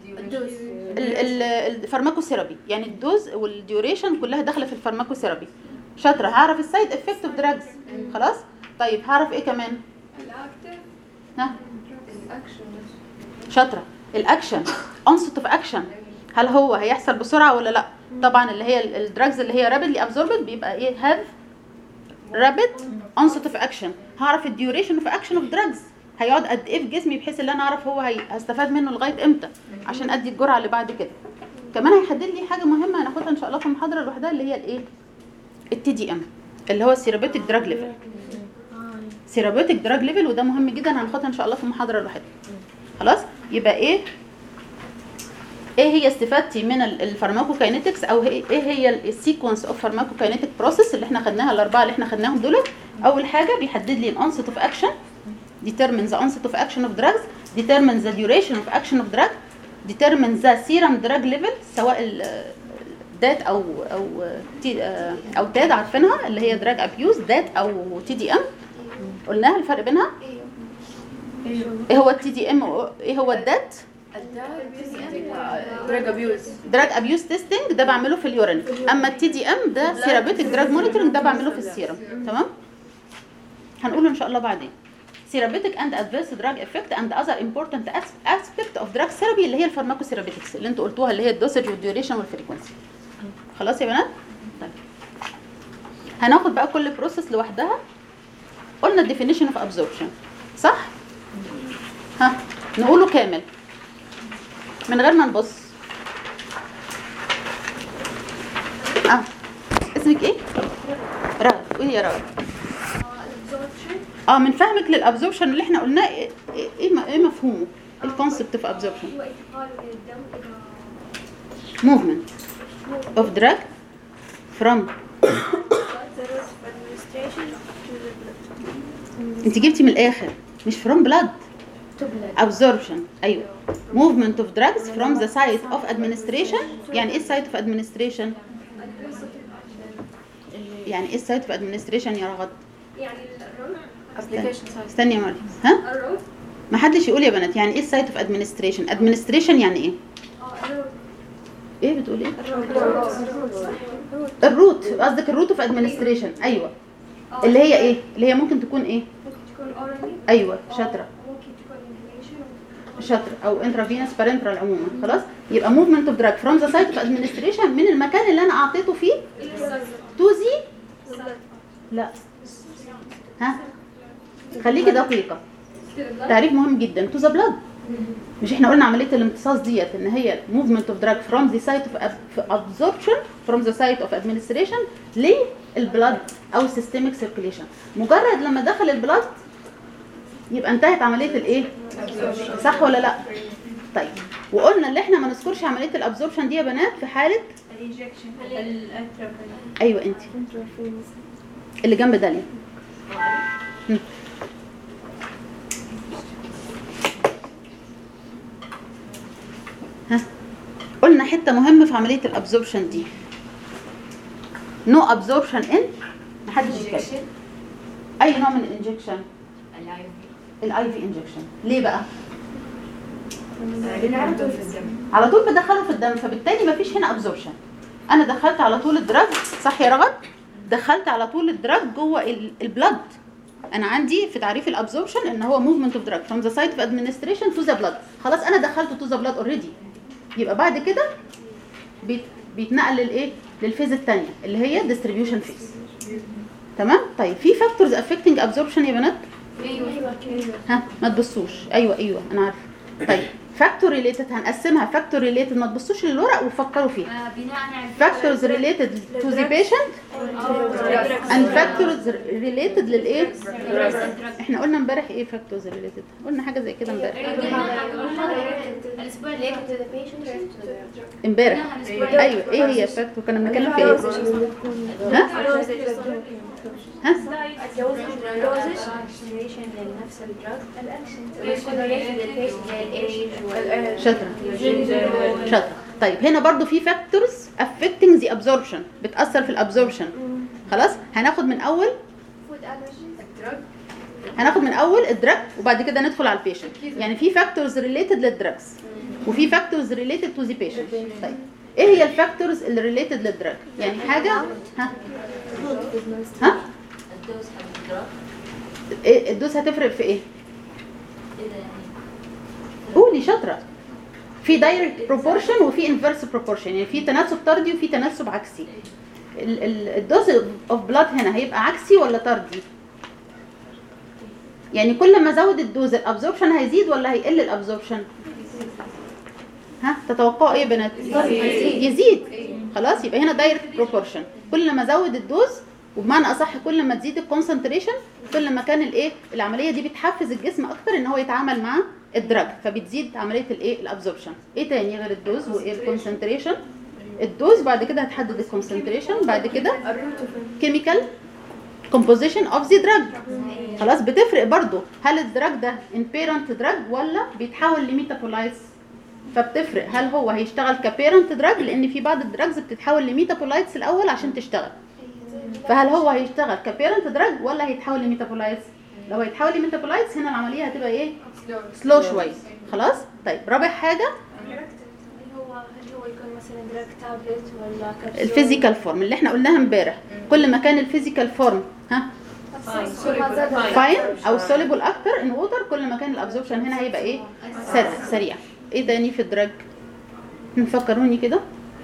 ال- ال- الفارماكوثيرابي يعني الدوز والديوريشن كلها داخله في الفارماكوثيرابي شاطره هعرف السايد افكت اوف دراجز خلاص طيب هعرف ايه كمان الاكتف ها شاطره الاكشن onset اوف اكشن هل هو هيحصل بسرعه ولا لا طبعا اللي هي الدراجز اللي هي رابيدلي ابزوربد بيبقى ايه هاف رابيد onset اوف اكشن هعرف الديوريشن اوف اكشن اوف دراجز هيقعد قد ايه في جسمي بحيث ان انا اعرف هو هي... هستفاد منه لغايه امتى عشان ادي الجرعه اللي بعد كده كمان هيحدد لي حاجه مهمه هناخدها ان شاء الله في محاضره لوحدها اللي هي الايه التي دي ام اللي هو السيرابيوتيك دراج ليفل سيرابيوتيك دراج ليفل وده مهم جدا هناخدها ان شاء الله في محاضره لوحدها خلاص يبقى ايه ايه هي استفادتي من ال- الفارماكوكاينetics او هي- ايه هي السيكونس اوف فارماكوكاينيتيك بروسيس اللي احنا خدناها الاربعه اللي احنا خدناهم دول اول حاجه بيحدد لي الانست اوف اكشن determines the onset of action of drugs determines the duration of action of drug determines the serum drug level سواء ال- دات او او تي او تاد عارفينها اللي هي دراج ابيوز دات او تي دي ام قلناها الفرق بينها ايه هو التي دي ام ايه هو الدات دراج ابيوز دراج ابيوز تيستنج ده بعمله في اليورين اما التي دي ام ده سيرابيوتيك دراج مونيتورنج ده بعمله في السيرم تمام هنقوله ان شاء الله بعدين therapeutic and adverse drug effect and other important as- aspect of drug therapy اللي هي الفارماكوثيرابيوتكس اللي انتوا قلتوها اللي هي الدوسج والديوريشن والفريكونسي خلاص يا بنات طيب هناخد بقى كل بروسيس لوحدها قلنا definition of absorption صح ها نقوله كامل من غير ما نبص اه اسمك ايه رغد قولي يا رغد اه من فهمك للابزوربشن اللي احنا قلناه ايه ايه م- ايه مفهومه الكونسبت اوف ابزوربشن هو انتقال الدم الى movement of drug from انت جبتي من الاخر مش from blood absorption ايوه movement of drugs from the site of administration يعني ايه site of administration يعني ايه site of administration يا رغد يعني الروت ابلكيشن سايت استني يا مريم ها الروت ما حدش يقول يا بنات يعني ايه site of administration administration يعني ايه اه الروت ايه بتقولي ايه الروت قصدك الروت اوف ادمنستريشن ايوه اللي هي ايه اللي هي ممكن تكون ايه ممكن تكون اورالي ايوه شاطره ممكن تكون inhalation شاطره او انترافينوس بارنترال عموما خلاص يبقى موفمنت اوف دراج فروم ذا سايت اوف ادمنستريشن من المكان اللي انا اعطيته فيه تو زي لا ها خليكي دقيقه تعريف مهم جدا تو ذا بلاد مش احنا قلنا عمليه الامتصاص ديت ان هي موفمنت اوف دراج فروم ذا سايت اوف ابزوربشن فروم ذا سايت اوف ادمنستريشن للبلاد او سيستميك سيركيليشن مجرد لما دخل البلاد يبقى انتهت عمليه الايه صح ولا لا طيب وقلنا اللي احنا ما نذكرش عمليه الابزوربشن دي يا بنات في حاله ايوه انت اللي جنب داليا هم. ها قلنا حته مهمه في عمليه الابزوربشن دي نو ابزوربشن ان محدش يتكلم اي نوع من الانجكشن الاي في انجكشن ليه بقى بنعرضه في الدم على طول بدخله في الدم فبالتالي مفيش هنا ابزوربشن انا دخلت على طول الدراج صح يا رغد دخلت على طول الدراج جوه ال- البلد انا عندي في تعريف الابزوربشن ان هو موفمنت اوف دراج فروم ذا سايت اوف ادمنستريشن تو ذا بلد خلاص انا دخلته تو ذا بلد اوريدي يبقى بعد كده بيت بيتنقل للايه للفيز الثانيه اللي هي ديستريبيوشن فيز تمام طيب في فاكتورز افكتنج ابزوربشن يا بنات ها ما تبصوش ايوه ايوه انا عارفه طيب فاكتور ريليتد هنقسمها فاكتور ريليتد ما تبصوش للورق وفكروا فيها بناء على factors related to the patient and factors related للايه احنا قلنا امبارح ايه factors related قلنا حاجه زي كده امبارح الاسبوع اللي قبل to the patient or to the امبارح ايوه ايه هي factor كنا بنتكلم في ايه ها ها concentration لنفس الدراج يكون related للpatient للage وال شاطره شاطره طيب هنا برضو في factors affecting the absorption بتاثر في الابزوربشن خلاص هناخد من اول food allergies هناخد من اول الدراج وبعد كده ندخل على البيشنت يعني في فاكتورز ريليتد للدراجز وفي فاكتورز ريليتد تو ذا بيشنت طيب ايه هي الفاكتورز اللي ريليتد للدراج يعني حاجه ها ها الدوز حق الدراج إيه الدوز هتفرق في ايه كده يعني قولي قولي شاطره في دايركت بروبورشن وفي انفرس بروبورشن يعني في تناسب طردي وفي تناسب عكسي ال- ال- الدوز اوف بلاد هنا هيبقى عكسي ولا طردي يعني كل ما ازود الدوز الابزوربشن هيزيد ولا هيقل الابزوربشن ها تتوقعوا ايه يا بنات يزيد خلاص يبقى هنا دايركت بروبورشن كل ما ازود الدوز وبمعنى اصح كل ما تزيد الكونسنتريشن كل ما كان الايه العمليه دي بتحفز الجسم اكتر ان هو يتعامل مع الدراج فبتزيد عمليه الايه الابزوربشن ايه تاني غير الدوز وايه الكونسنتريشن الدوز بعد كده هتحدد الكونسنتريشن بعد كده كيميكال كومبوزيشن اوف ذا دراج خلاص بتفرق برضو هل الدراج ده ان بيرنت دراج ولا بيتحول لميتابولايز فبتفرق هل هو هيشتغل كبيرنت دراج لان في بعض الدراجز بتتحول لميتابولايتس الاول عشان تشتغل فهل هو هيشتغل كبيرنت دراج ولا هيتحول لميتابولايتس لو هيتحول لميتابولايتس هنا العمليه هتبقى ايه سلو شويه خلاص طيب رابع حاجه هل هو هل هو يكون مثلا دراج تابلت ولا كبسول؟ الفيزيكال فورم اللي احنا قلناها امبارح كل ما كان الفيزيكال فورم ها فاين او سوليبل اكتر ان ووتر كل ما كان الابزوربشن هنا هيبقى ايه سريع سريع ايه تاني في الدراج نفكروني كده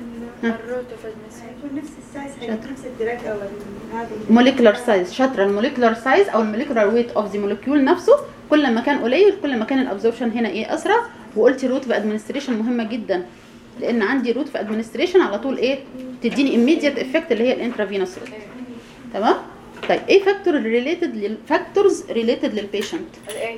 يكون نفس السايز حق نفس الدرج او ال- هذه موليكولار سايز شاطره الموليكولار سايز او الموليكولار ويت اوف ذا موليكيول نفسه كل ما كان قليل كل ما كان الابزوربشن هنا ايه اسرع وقلتي روت في ادمنستريشن مهمه جدا لان عندي روت في ادمنستريشن على طول ايه تديني immediate افكت اللي هي الانترافينوس روت تمام طيب ايه فاكتور ريليتد للفاكتورز ريليتد للبيشنت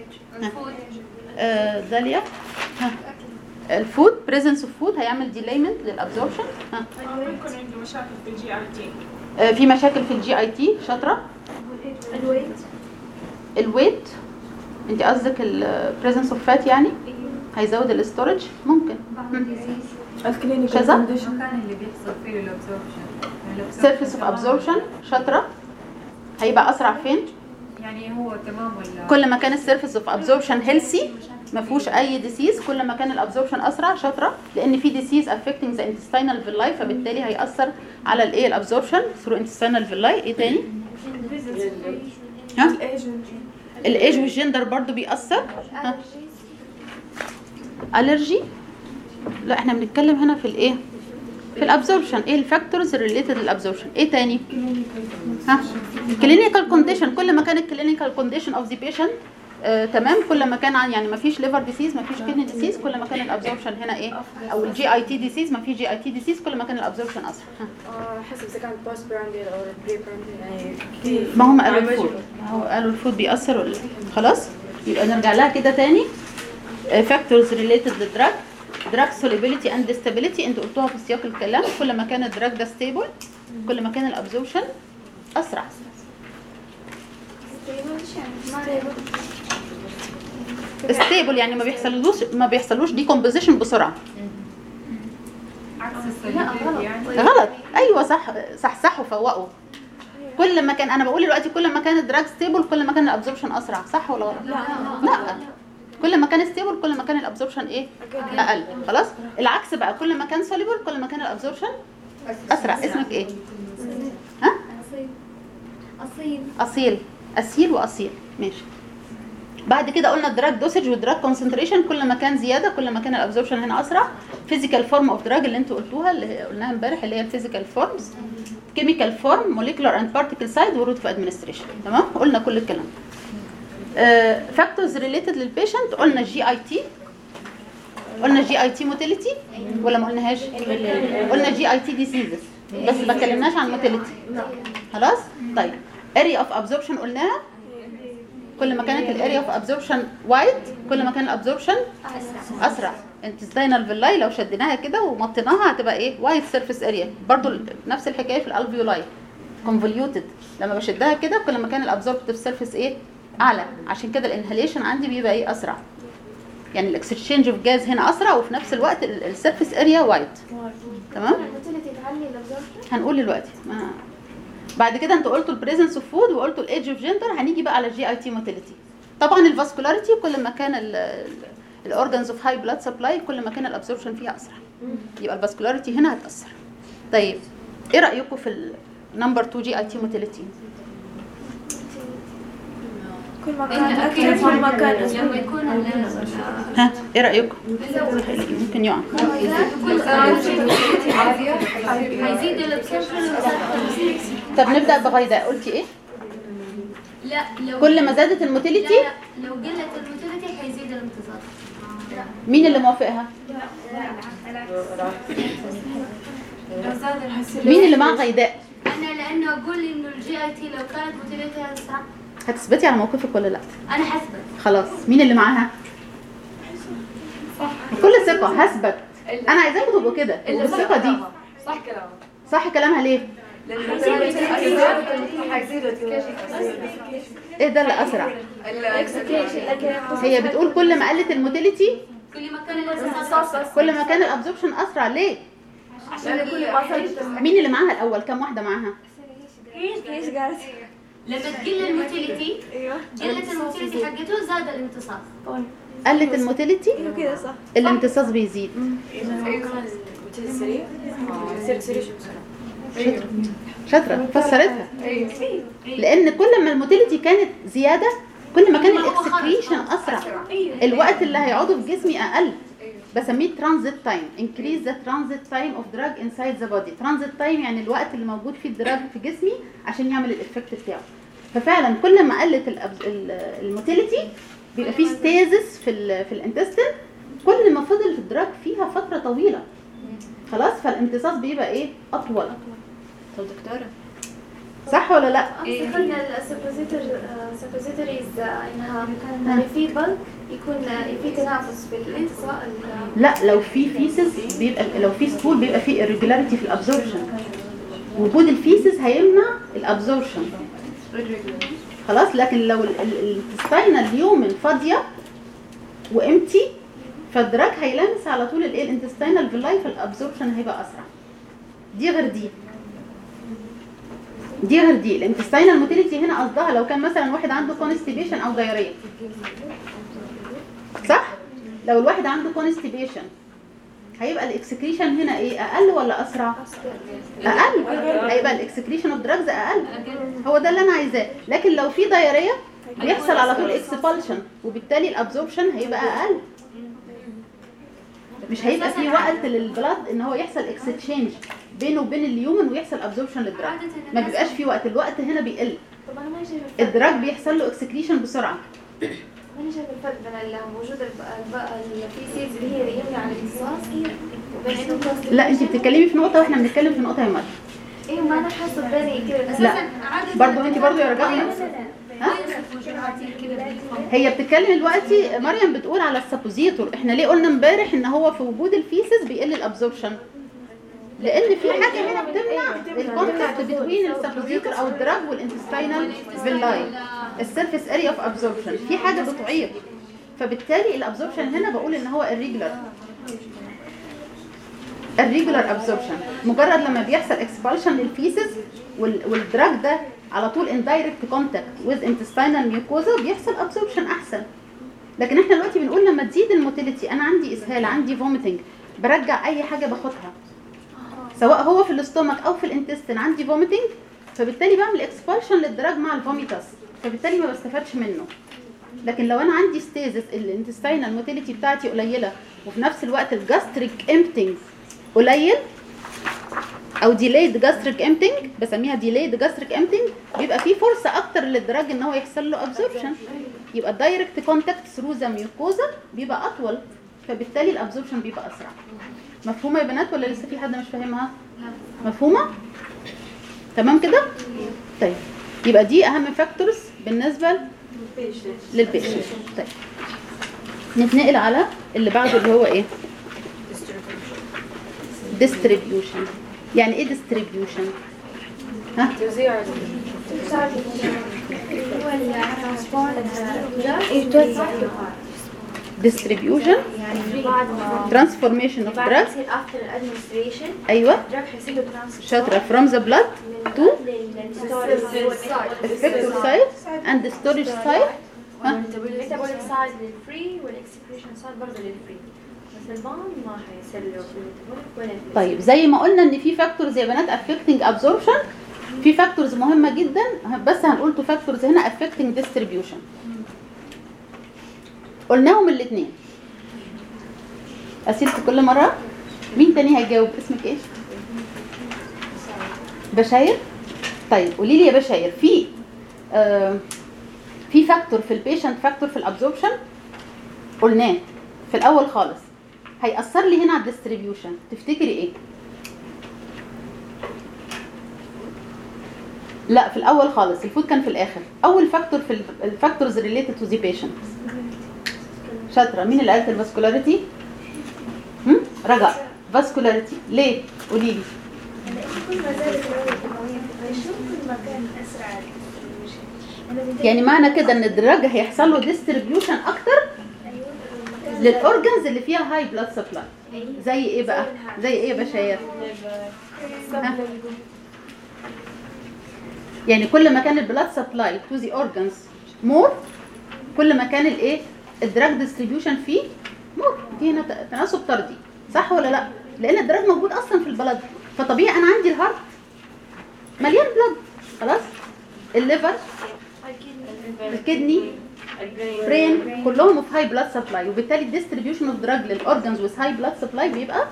آه داليا ها الفود بريزنس اوف فود هيعمل ديليمنت للابزوربشن ها يكون عنده مشاكل في الجي اي تي آه في مشاكل في الجي اي تي شاطره الويت الويت انت قصدك البريزنس اوف فات يعني هيزود الاستورج ممكن الكلينيكال كذا المكان اللي بيحصل فيه الابزوربشن سيرفيس اوف ابزوربشن شاطره هيبقى اسرع فين يعني هو تمام ولا كل ما كان السيرفيس اوف ابزوربشن هيلثي ما فيهوش اي ديسيز كل ما كان الابزوربشن اسرع شاطره لان في ديسيز افكتنج ذا intestinal villi فبالتالي هياثر على الايه الابزوربشن ثرو intestinal villi ايه تاني ها الايج والجندر برضو بيأثر ها الرجي لا احنا بنتكلم هنا في الايه في الابزوربشن ايه الفاكتورز ريليتد للابزوربشن ايه تاني ها كلينيكال كونديشن كل ما كان الكلينيكال كونديشن اوف ذا بيشنت تمام كل ما كان عن- يعني ما فيش ليفر ديسيز ما فيش كدني ديسيز كل ما كان الابزوربشن هنا ايه او الجي اي تي ديسيز ما في جي اي تي ديسيز كل ما كان الابزوربشن اسرع ها. حسب اذا كان بوست برانديل او بري برانديل يعني ما هم قالوا الفود ما هو قالوا الفود بيأثر ولا خلاص يبقى نرجع لها كده تاني فاكتورز ريليتد للدراج دراج سوليبيليتي اند ستابيليتي انتوا قلتوها في سياق الكلام كل ما كان الدراج ده ستيبل كل ما كان الابزوربشن اسرع ستيبل يعني ما بيحصلوش ما بيحصلوش ديكومبوزيشن بسرعه عكس السوليبيليتي يعني غلط ايوه صح صح صح وفوقوا كل ما كان انا بقول دلوقتي كل ما كان الدراج ستيبل كل ما كان الابزوربشن اسرع صح ولا غلط لا لا كل ما كان ستيبل كل ما كان الابزوربشن ايه اقل خلاص العكس بقى كل ما كان سوليبل كل ما كان الابزوربشن اسرع اسمك ايه ها أصيل اصيل اسيل واصيل ماشي بعد كده قلنا الدراج دوسج والدراج كونسنتريشن كل ما كان زياده كل ما كان الابزوربشن هنا اسرع فيزيكال فورم اوف دراج اللي انتوا قلتوها اللي هي- قلناها امبارح اللي هي الفيزيكال فورمز كيميكال فورم موليكولار اند بارتيكل سايد وروت في ادمنستريشن تمام قلنا كل الكلام فاكتورز ريليتد للبيشنت قلنا جي اي تي قلنا جي اي تي موتيليتي ولا ما قلناهاش قلنا جي اي تي ديسيزز بس ما اتكلمناش عن موتيليتي خلاص طيب اريا اوف ابزوربشن قلناها كل ما كانت الاريا اوف ابزوربشن وايد كل ما كان الابزوربشن اسرع انتستينال فيلاي لو شديناها كده ومطيناها هتبقى ايه وايد سيرفيس اريا برضو ال- نفس الحكايه في الالفيولاي كونفوليوتد لما بشدها كده كل ما كان الابزوربتيف سيرفيس ايه اعلى عشان كده الانهاليشن عندي بيبقى ايه اسرع يعني الاكسشينج اوف جاز هنا اسرع وفي نفس الوقت السيرفيس اريا وايد تمام الموتيليتي تعلي الابزوربشن هنقول دلوقتي ما بعد كده انتوا قلتوا البريزنس اوف فود وقلتوا الايدج اوف جندر هنيجي بقى على الجي اي تي موتيليتي طبعا الفاسكولاريتي كل ما كان الاورجانز اوف هاي بلاد سبلاي كل ما كان الابسوربشن فيها اسرع يبقى الفاسكولاريتي هنا هتاثر طيب ايه رايكم في النمبر 2 جي اي تي موتيليتي كل ما كان اكثر كل ما كان لما يكون ال- ها ايه رايكم ممكن يقع هيزيد الابسوربشن طب نبدا بغيداء قلتي ايه لا لو كل ما زادت الموتيليتي لا لا لو قلت الموتيليتي حيزيد الامتصاص مين اللي موافقها مين اللي مع غيداء انا لانه اقول انه الجي اي تي لو كانت موتيليتي اسرع هتثبتي على موقفك ولا لا انا حسبت خلاص مين اللي معاها بكل ثقه هثبت انا عايزاكم تبقوا كده بالثقه دي صح كلامك صح كلامها ليه ايه ده اللي اسرع هي بتقول كل ما قلت الموتيليتي كل ما كان الامتصاص كل ما كان الابزوربشن اسرع ليه مين اللي معاها الاول كم واحده معاها ايش قالت؟ لما تقل الموتيليتي قلت الموتيليتي حقته زاد الامتصاص قلت الموتيليتي ايوه كده صح الامتصاص بيزيد شاطره فسرتها لان كل ما الموتيليتي كانت زياده كل ما كان الاكسكريشن اسرع الوقت اللي هيقعده في جسمي اقل بسميه ترانزيت تايم increase the transit time of drug inside the body transit time يعني الوقت اللي موجود فيه الدراج في جسمي عشان يعمل الافكت بتاعه ففعلا كل ما قلت الموتيليتي بيبقى فيه ستيزس في ال في الانتستين كل ما فضل الدراج فيها فتره طويله خلاص فالامتصاص بيبقى ايه اطول طب دكتورة صح ولا لا قلنا السبوزيتوريز انها يعني في بلك يكون في تنافس في الانتصاء لا لو في فيسز بيبقى لو في ستول بيبقى في irregularity في الابزوربشن وجود الفيسز هيمنع الابزوربشن خلاص لكن لو الانتستينال اليومن فاضيه وامتي فالدراج هيلمس على طول الايه الانتستينال فيلاي فالابزوربشن هيبقى اسرع دي غير دي دي غير دي الانتستينال موتيليتي هنا قصدها لو كان مثلا واحد عنده كونستيبيشن او دايريه صح لو الواحد عنده كونستيبيشن هيبقى الاكسكريشن هنا ايه اقل ولا اسرع اقل هيبقى الاكسكريشن اوف دراجز اقل هو ده اللي انا عايزاه لكن لو في دايريه بيحصل على طول اكسبالشن وبالتالي الابزوربشن هيبقى اقل مش هيبقى في وقت للبلاد ان هو يحصل اكستشينج بينه وبين اليومن ويحصل ابزوربشن للدراج ما بيبقاش في وقت الوقت هنا بيقل طب انا ما شايف الفرق الدراج بيحصل له اكسكريشن بسرعه ماني شايف الفرق بين وجود الفيسيز اللي هي يمنع الامتصاص وبين انه توصل- لا انت بتتكلمي في نقطه واحنا بنتكلم في نقطه يا مريم ايوه ما انا حاسه بيني كده بس لا برضو انت برضو يا رجاء ها هي بتتكلم دلوقتي مريم بتقول على السبوزيتور احنا ليه قلنا امبارح ان هو في وجود الفيسز بيقل الابزوربشن لان في حاجه هنا بتمنع الكونتاكت بين السبوزيتور او الدراج والانتستينال فيلاي السيرفيس اريا اوف ابزوربشن في حاجه بتعيق فبالتالي الابزوربشن هنا بقول ان هو irregular الريجولار ابزوربشن مجرد لما بيحصل اكسبالشن للفيسز والدراج ده على طول ان دايركت كونتاكت وذ انتستينال ميوكوزا بيحصل ابزوربشن احسن لكن احنا دلوقتي بنقول لما تزيد الموتيليتي انا عندي اسهال عندي فوميتنج برجع اي حاجه باخدها سواء هو في الاستومك او في الانتستين عندي فوميتنج فبالتالي بعمل اكسبالشن للدراج مع الفوميتاس فبالتالي ما بستفادش منه لكن لو انا عندي ستيزس الانتستينال موتيليتي بتاعتي قليله وفي نفس الوقت الجاستريك امبتنج قليل او ديلايد جاستريك امبتنج بسميها ديلايد جاستريك امبتنج بيبقى في فرصه اكتر للدراج ان هو يحصل له ابزوربشن يبقى الدايركت كونتاكت ثرو ذا ميوكوزا بيبقى اطول فبالتالي الابزوربشن بيبقى اسرع مفهومه يا بنات ولا لسه في حد مش فاهمها مفهومه تمام كده طيب يبقى دي اهم فاكتورز بالنسبه للبيشنت طيب نتنقل على اللي بعده اللي هو ايه distribution يعني ايه distribution ها توزيع distribution transformation of drug يصير after administration ايوه الدراج حيصير له transfer شاطره from the blood to للستورج effector site and the storage site ها الميتابوليك سايد للفري والاكسكريشن سايد برضه للفري بس البان ما حيصير له في الميتابوليك ولا في طيب زي ما قلنا ان في فاكتورز يا بنات affecting absorption في فاكتورز مهمه جدا بس هنقول تو فاكتورز هنا affecting distribution قلناهم الاثنين اسئلتي كل مره مين تاني هيجاوب اسمك ايه بشاير طيب قولي لي يا بشاير في آه في فاكتور في البيشنت فاكتور في الابزوربشن قلناه في الاول خالص هيأثر لي هنا على الديستريبيوشن تفتكري ايه لا في الاول خالص الفود كان في الاخر اول فاكتور في الفاكتورز ريليتد تو ذا بيشنت شاطره مين اللي قالت الفاسكولاريتي هم رجاء فاسكولاريتي ليه قولي لي كل ما زادت الرغبة الدموية في الريشو كل ما كان أسرع الديستريبيوشن يعني معنى كده ان الدراج هيحصل له ديستريبيوشن اكتر للاورجنز اللي فيها هاي بلاد سبلاي زي ايه بقى زي ايه يا بشاير ها؟ يعني كل ما كان البلاد سبلاي تو ذا اورجنز مور كل ما كان الايه الدراج ديستريبيوشن فيه مور دي هنا ت- تناسب طردي صح ولا لا لان الدراج موجود اصلا في البلد فطبيعي انا عندي الهارت مليان بلاد خلاص الليفر الكدني برين كلهم في هاي بلاد سبلاي وبالتالي الديستريبيوشن اوف دراج للاورجنز وذ هاي بلاد سبلاي بيبقى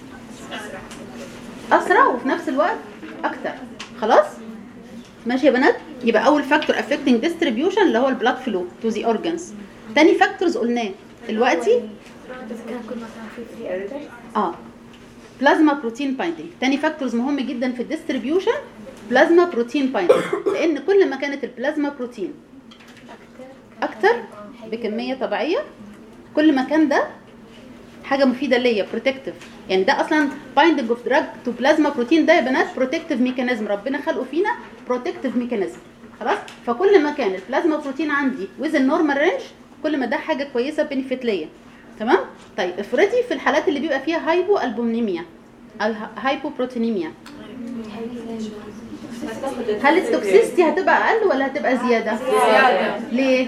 اسرع وفي نفس الوقت اكتر خلاص ماشي يا بنات يبقى اول فاكتور افكتنج ديستريبيوشن اللي هو البلاد فلو تو ذا اورجنز تاني فاكتورز قلناه دلوقتي بس كان كل ما كان في فري اكتر اه بلازما بروتين بايندينج تاني فاكتورز مهم جدا في الديستريبيوشن بلازما بروتين بايندينج لان كل ما كانت البلازما بروتين اكتر بكميه طبيعيه كل ما كان ده حاجه مفيده ليا بروتكتيف يعني ده اصلا بايندنج اوف دراج تو بلازما بروتين ده يا بنات بروتكتيف ميكانيزم ربنا خلقه فينا بروتكتيف ميكانيزم خلاص فكل ما كان البلازما بروتين عندي ويز النورمال رينج كل ما ده حاجه كويسه بنفيت ليا تمام طيب افرضي في الحالات اللي بيبقى فيها هايبو البومنيميا او هايبوبروتينيميا هل التوكسيستي هتبقى اقل ولا هتبقى زياده زياده ليه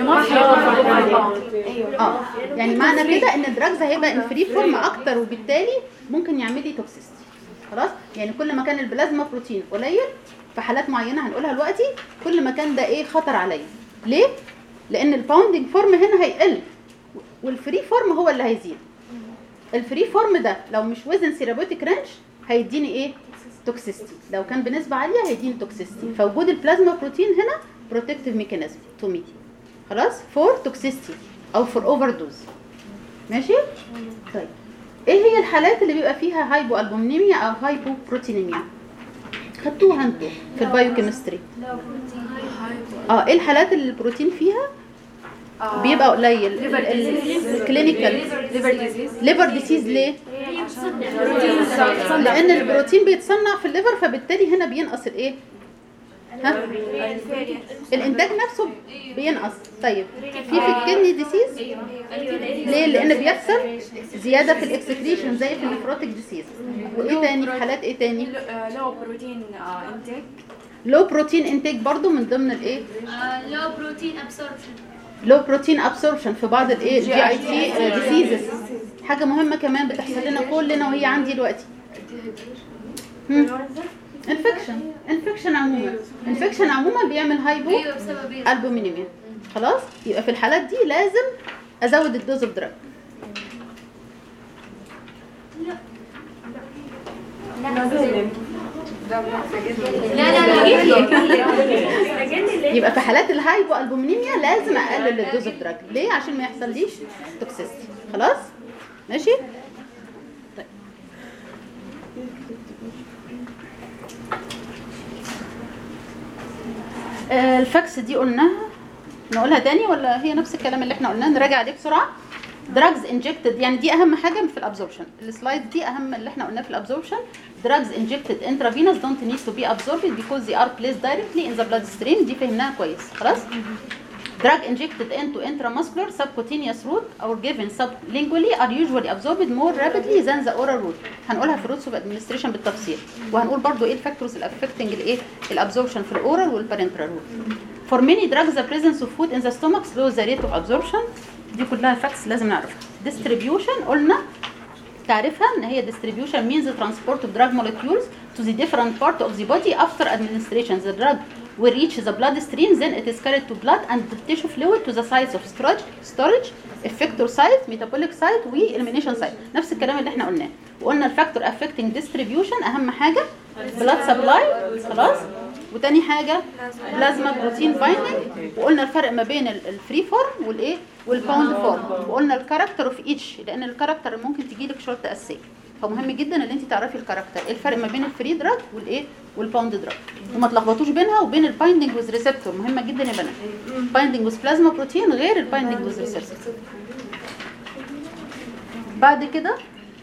اه يعني معنى كده ان الدراجز هيبقى ان فري فورم اكتر وبالتالي ممكن يعمل لي توكسيستي خلاص يعني كل ما كان البلازما بروتين قليل في حالات معينه هنقولها دلوقتي كل ما كان ده ايه خطر عليا ليه لان الباوندنج فورم هنا هيقل والفري فورم هو اللي هيزيد الفري فورم ده لو مش وزن سيرابوتيك رانش هيديني ايه توكسيستي لو كان بنسبه عاليه هيديني توكسيستي فوجود البلازما بروتين هنا بروتكتيف ميكانيزم تو مي خلاص فور توكسيستي او فور اوفر دوز ماشي طيب ايه هي الحالات اللي بيبقى فيها هايبو البومنيميا او هايبو بروتينيميا خدتوها انتوا في البايوكيمستري اه ايه الحالات اللي البروتين فيها بيبقى قليل الكلينيكال ليفر ديسيز ليه لان البروتين بيتصنع في الليفر فبالتالي هنا بينقص الايه ها الانتاج نفسه بينقص طيب في في الكدني ديسيز ليه لان بيحصل زياده في الاكسكريشن زي في النفروتيك ديسيز وايه تاني في حالات ايه تاني لو بروتين انتيك لو بروتين انتاج برضو من ضمن الايه لو بروتين ابسوربشن لو بروتين ابسوربشن في بعض الايه جي اي تي ديسيزز حاجه مهمه كمان بتحصل لنا كلنا وهي عندي دلوقتي انفكشن انفكشن عموما انفكشن عموما بيعمل هايبو ايوه بسبب ايه البومينيميا خلاص يبقى في الحالات دي لازم ازود الدوز اوف دراج لا لا لا يبقى في حالات الهايبو البومينيميا لازم اقلل الدوز اوف دراج ليه عشان ما يحصليش توكسيستي خلاص ماشي طيب آه، الفاكس دي قلناها نقولها تاني ولا هي نفس الكلام اللي احنا قلناه نراجع عليه بسرعه drugs injected يعني دي اهم حاجه في الابزوربشن السلايد دي اهم اللي احنا قلناه في الابزوربشن drugs injected intravenous don't need to be absorbed because they are placed directly in the bloodstream دي فهمناها كويس خلاص drug injected into intramuscular subcutaneous route or given sublingually are usually absorbed more rapidly than the oral route هنقولها في الروتس اوف administration بالتفصيل وهنقول برضو ايه الفاكتورز اللي affecting الايه الابزوربشن في الاورال والبارنترال route for many drugs the presence of food in the stomach slows the rate of absorption دي كلها فاكتس لازم نعرفها distribution قلنا تعرفها ان هي distribution means the transport of drug molecules to the different part of the body after administration the drug will reach the blood stream then it is carried to blood and the tissue fluid to the sites of storage storage effector site metabolic site و elimination site نفس الكلام اللي احنا قلناه وقلنا الفاكتور affecting distribution اهم حاجه blood supply خلاص وتاني حاجه بلازما بروتين بايندنج وقلنا الفرق ما بين الفري فورم والايه والباوند فورم وقلنا الكاركتر اوف ايتش لان الكاركتر ممكن تجي لك شرط اساسيه فمهم جدا ان انت تعرفي الكاركتر ايه الفرق ما بين الفري دراج والايه والباوند دراج وما تلخبطوش بينها وبين البايندنج ويز ريسبتور مهمه جدا يا بنات بايندنج ويز بلازما بروتين غير البايندنج ويز ريسبتور بعد كده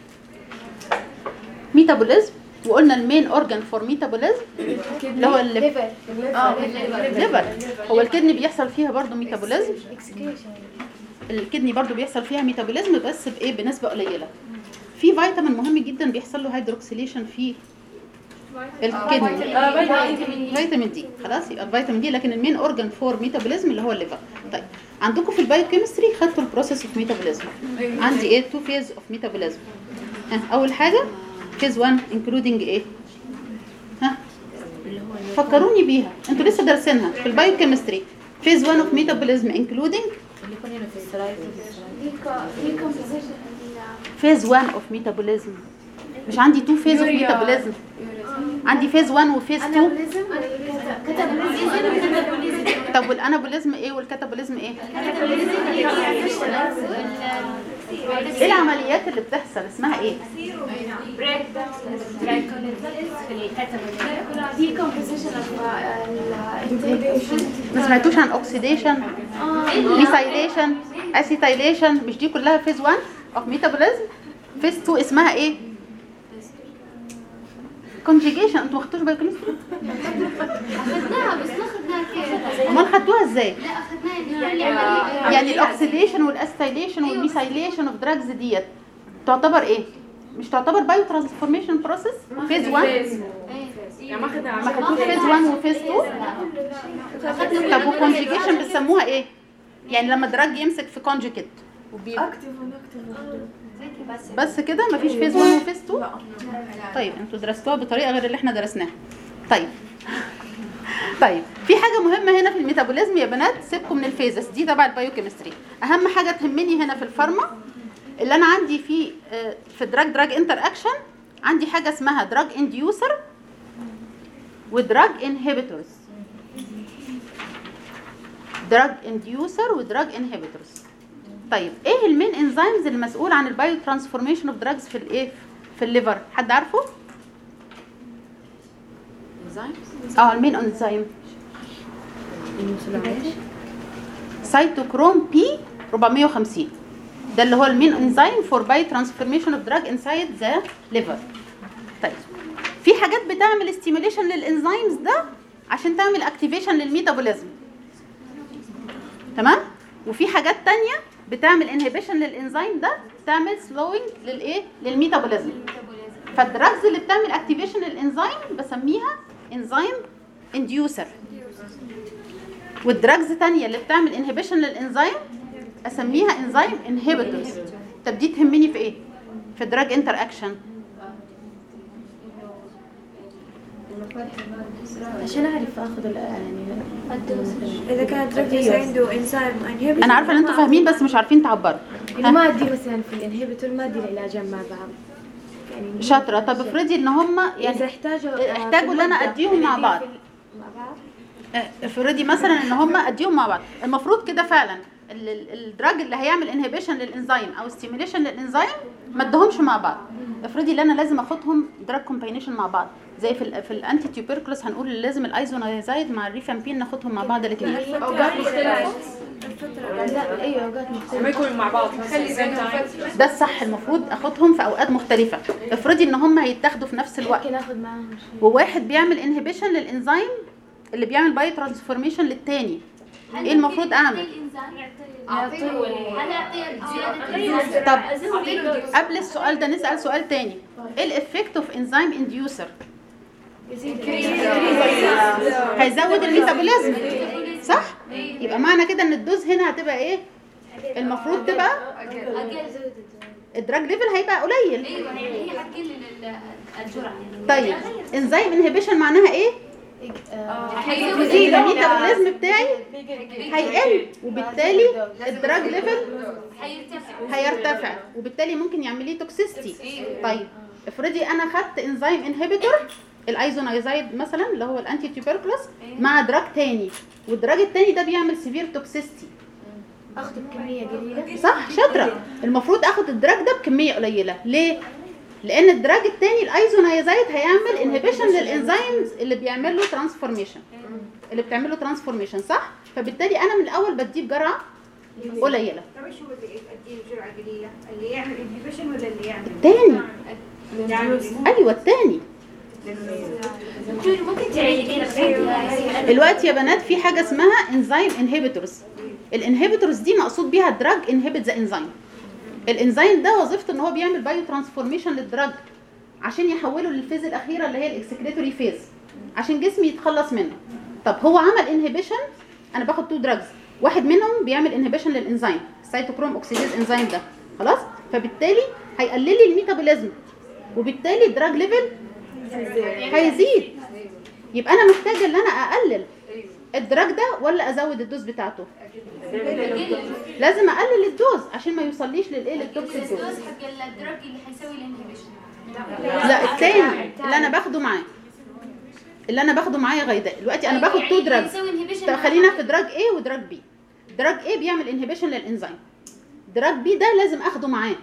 ميتابوليزم وقلنا المين اورجان فور ميتابوليزم اللي هو الليفر اه الليفر هو الكدني بيحصل فيها برضو ميتابوليزم الكدني برضو بيحصل فيها ميتابوليزم بس بايه بنسبه قليله في فيتامين مهم جدا بيحصل له هيدروكسيليشن في الكدني فيتامين دي خلاص يبقى الفيتامين دي لكن المين اورجان فور ميتابوليزم اللي هو الليفر طيب عندكم في البايوكيمستري خدتوا البروسيس اوف ميتابوليزم عندي ايه تو فيز اوف ميتابوليزم اول حاجه فيز 1 انكلودنج ايه ها فكروني بيها انتوا لسه دارسينها في البايوكيمستري فيز 1 اوف ميتابوليزم انكلودنج فيز 1 اوف ميتابوليزم مش عندي تو فيز اوف ميتابوليزم عندي فيز 1 وفيز 2 طب والانابوليزم ايه والكاتابوليزم ايه ايه العمليات اللي بتحصل اسمها ايه ما سمعتوش عن اوكسيديشن ميثايليشن اسيتايليشن مش دي كلها فيز 1 اوف ميتابوليزم فيز 2 اسمها ايه كونجيجيشن انتوا ما خدتوش بايوكيمستري اخذناها بس ما اخذناها كيف امال خدتوها ازاي لا اخذناها يعني عملية يعني الاكسيديشن والاسيتايليشن والميثايليشن اوف دراجز ديت تعتبر ايه مش تعتبر بايو ترانسفورميشن بروسيس فيز 1 يعني ما اخذنا ما خدتوش فيز 1 وفيز 2 طب وكونجيجيشن بتسموها ايه يعني لما دراج يمسك في كونجيكت بس كده مفيش فيز 1 وفيز 2 طيب انتوا درستوها بطريقه غير اللي احنا درسناها طيب طيب في حاجه مهمه هنا في الميتابوليزم يا بنات سيبكم من الفيزس دي تبع البايوكيمستري اهم حاجه تهمني هنا في الفارما اللي انا عندي في آه، في دراج دراج انتر اكشن عندي حاجه اسمها دراج انديوسر ودراج انهبيتورز دراج انديوسر ودراج انهبيتورز طيب ايه المين انزيمز المسؤول عن البايو ترانسفورميشن اوف دراجز في الايه في الليفر حد عارفه اه المين انزيم سيتوكروم بي 450 ده اللي هو المين انزيم فور باي ترانسفورميشن اوف دراج انسايد ذا ليفر طيب في حاجات بتعمل ستيميوليشن للانزيمز ده عشان تعمل اكتيفيشن للميتابوليزم تمام وفي حاجات تانية بتعمل انهبيشن للانزيم ده تعمل سلوينج للايه للميتابوليزم فالدراجز اللي بتعمل اكتيفيشن للانزيم بسميها انزيم انديوسر والدراجز تانية اللي بتعمل انهبيشن للانزيم اسميها انزيم انهبيتورز طب دي تهمني في ايه في دراج انتر اكشن عشان اعرف اخذ ال- يعني اذا كانت ركز عنده انزيم انهبيتور انا عارفه ان انتوا فاهمين بس مش عارفين تعبروا انه ما ادي مثلا في الانهبيتور ما ادي العلاجين مع بعض يعني شاطره طب افرضي ان هم اذا يعني احتاجوا آه، احتاجوا في ان انا المادة، اديهم مع يعني بعض. في ال- مع بعض افرضي مثلا ان هم اديهم مع بعض المفروض كده فعلا ال- ال- الدراج اللي هيعمل انهبيشن للانزيم او ستيميوليشن للانزيم ما ادهمش مع بعض افرضي ان انا لازم اخدهم دراج كومباينيشن مع بعض زي في ال في الانتي تيوبركلوس هنقول لازم الايزونايزايد مع الريفامبين ناخدهم مع بعض الاثنين اوقات مختلفة لا ايوه اوقات مختلفة ما يكونوا مع بعض خلي زي time. ده الصح المفروض اخدهم في اوقات مختلفه افرضي ان هم هيتاخدوا في نفس الوقت ممكن اخذ معاهم شيء وواحد بيعمل انهبيشن للانزيم اللي بيعمل باي ترانسفورميشن للتاني ايه المفروض اعمل اعطيه هل اعطيه زيادة طب قبل السؤال ده نسال سؤال تاني ايه الافكت اوف انزيم انديوسر هيزود الميتابوليزم صح يبقى معنى كده ان الدوز هنا هتبقى ايه المفروض تبقى الدراج ليفل هيبقى قليل ايوه هي هتقلل ال- الجرعة طيب انزيم انهبيشن معناها ايه يزيد الميتابوليزم بتاعي هيقل وبالتالي الدراج ليفل هيرتفع وبالتالي ممكن يعمل لي توكسيستي طيب افرضي انا خدت انزيم انهبيتور الايزونايزايد مثلا اللي هو الانتي تيوبركلوس مع دراج تاني والدراج التاني ده بيعمل سيفير توكسيستي اخده بكميه قليله صح شاطره المفروض اخد الدراج ده بكميه قليله ليه لان الدراج التاني الايزونايزايد هيعمل انهبيشن للانزيمز اللي بيعمل له ترانسفورميشن اللي بتعمل له ترانسفورميشن صح فبالتالي انا من الاول بديه بجرعه قليله طب ايش هو اللي اديه جرعه قليله؟ اللي يعمل انهبيشن ولا اللي يعمل؟ التاني يعمل ايوه التاني ممكن تعيدين دلوقتي يا بنات في حاجه اسمها انزيم انهبيتورز الانهبيتورز دي مقصود بيها دراج انهبيت ذا انزيم الانزيم ده وظيفته ان هو بيعمل بايو ترانسفورميشن للدراج عشان يحوله للفيز الاخيره اللي هي الاكسكريتوري فيز عشان جسمي يتخلص منه طب هو عمل انهبيشن انا باخد تو دراجز واحد منهم بيعمل انهبيشن للانزيم السيتوكروم اوكسيديز انزيم ده خلاص فبالتالي هيقلل لي الميتابوليزم وبالتالي الدراج ليفل هيزيد يبقى انا محتاجه ان انا اقلل الدراج ده ولا ازود الدوز بتاعته لازم اقلل الدوز عشان ما يوصليش للايه للتوكسيك دوز الدوز حق الدرج اللي حيسوي الانهبيشن لا التاني اللي انا باخده معاه اللي انا باخده معايا غيداء دلوقتي انا باخد تو دراج يسوي انهبيشن طب خلينا في دراج A ودراج B دراج A بيعمل انهبيشن للانزيم دراج B ده لازم اخده معاه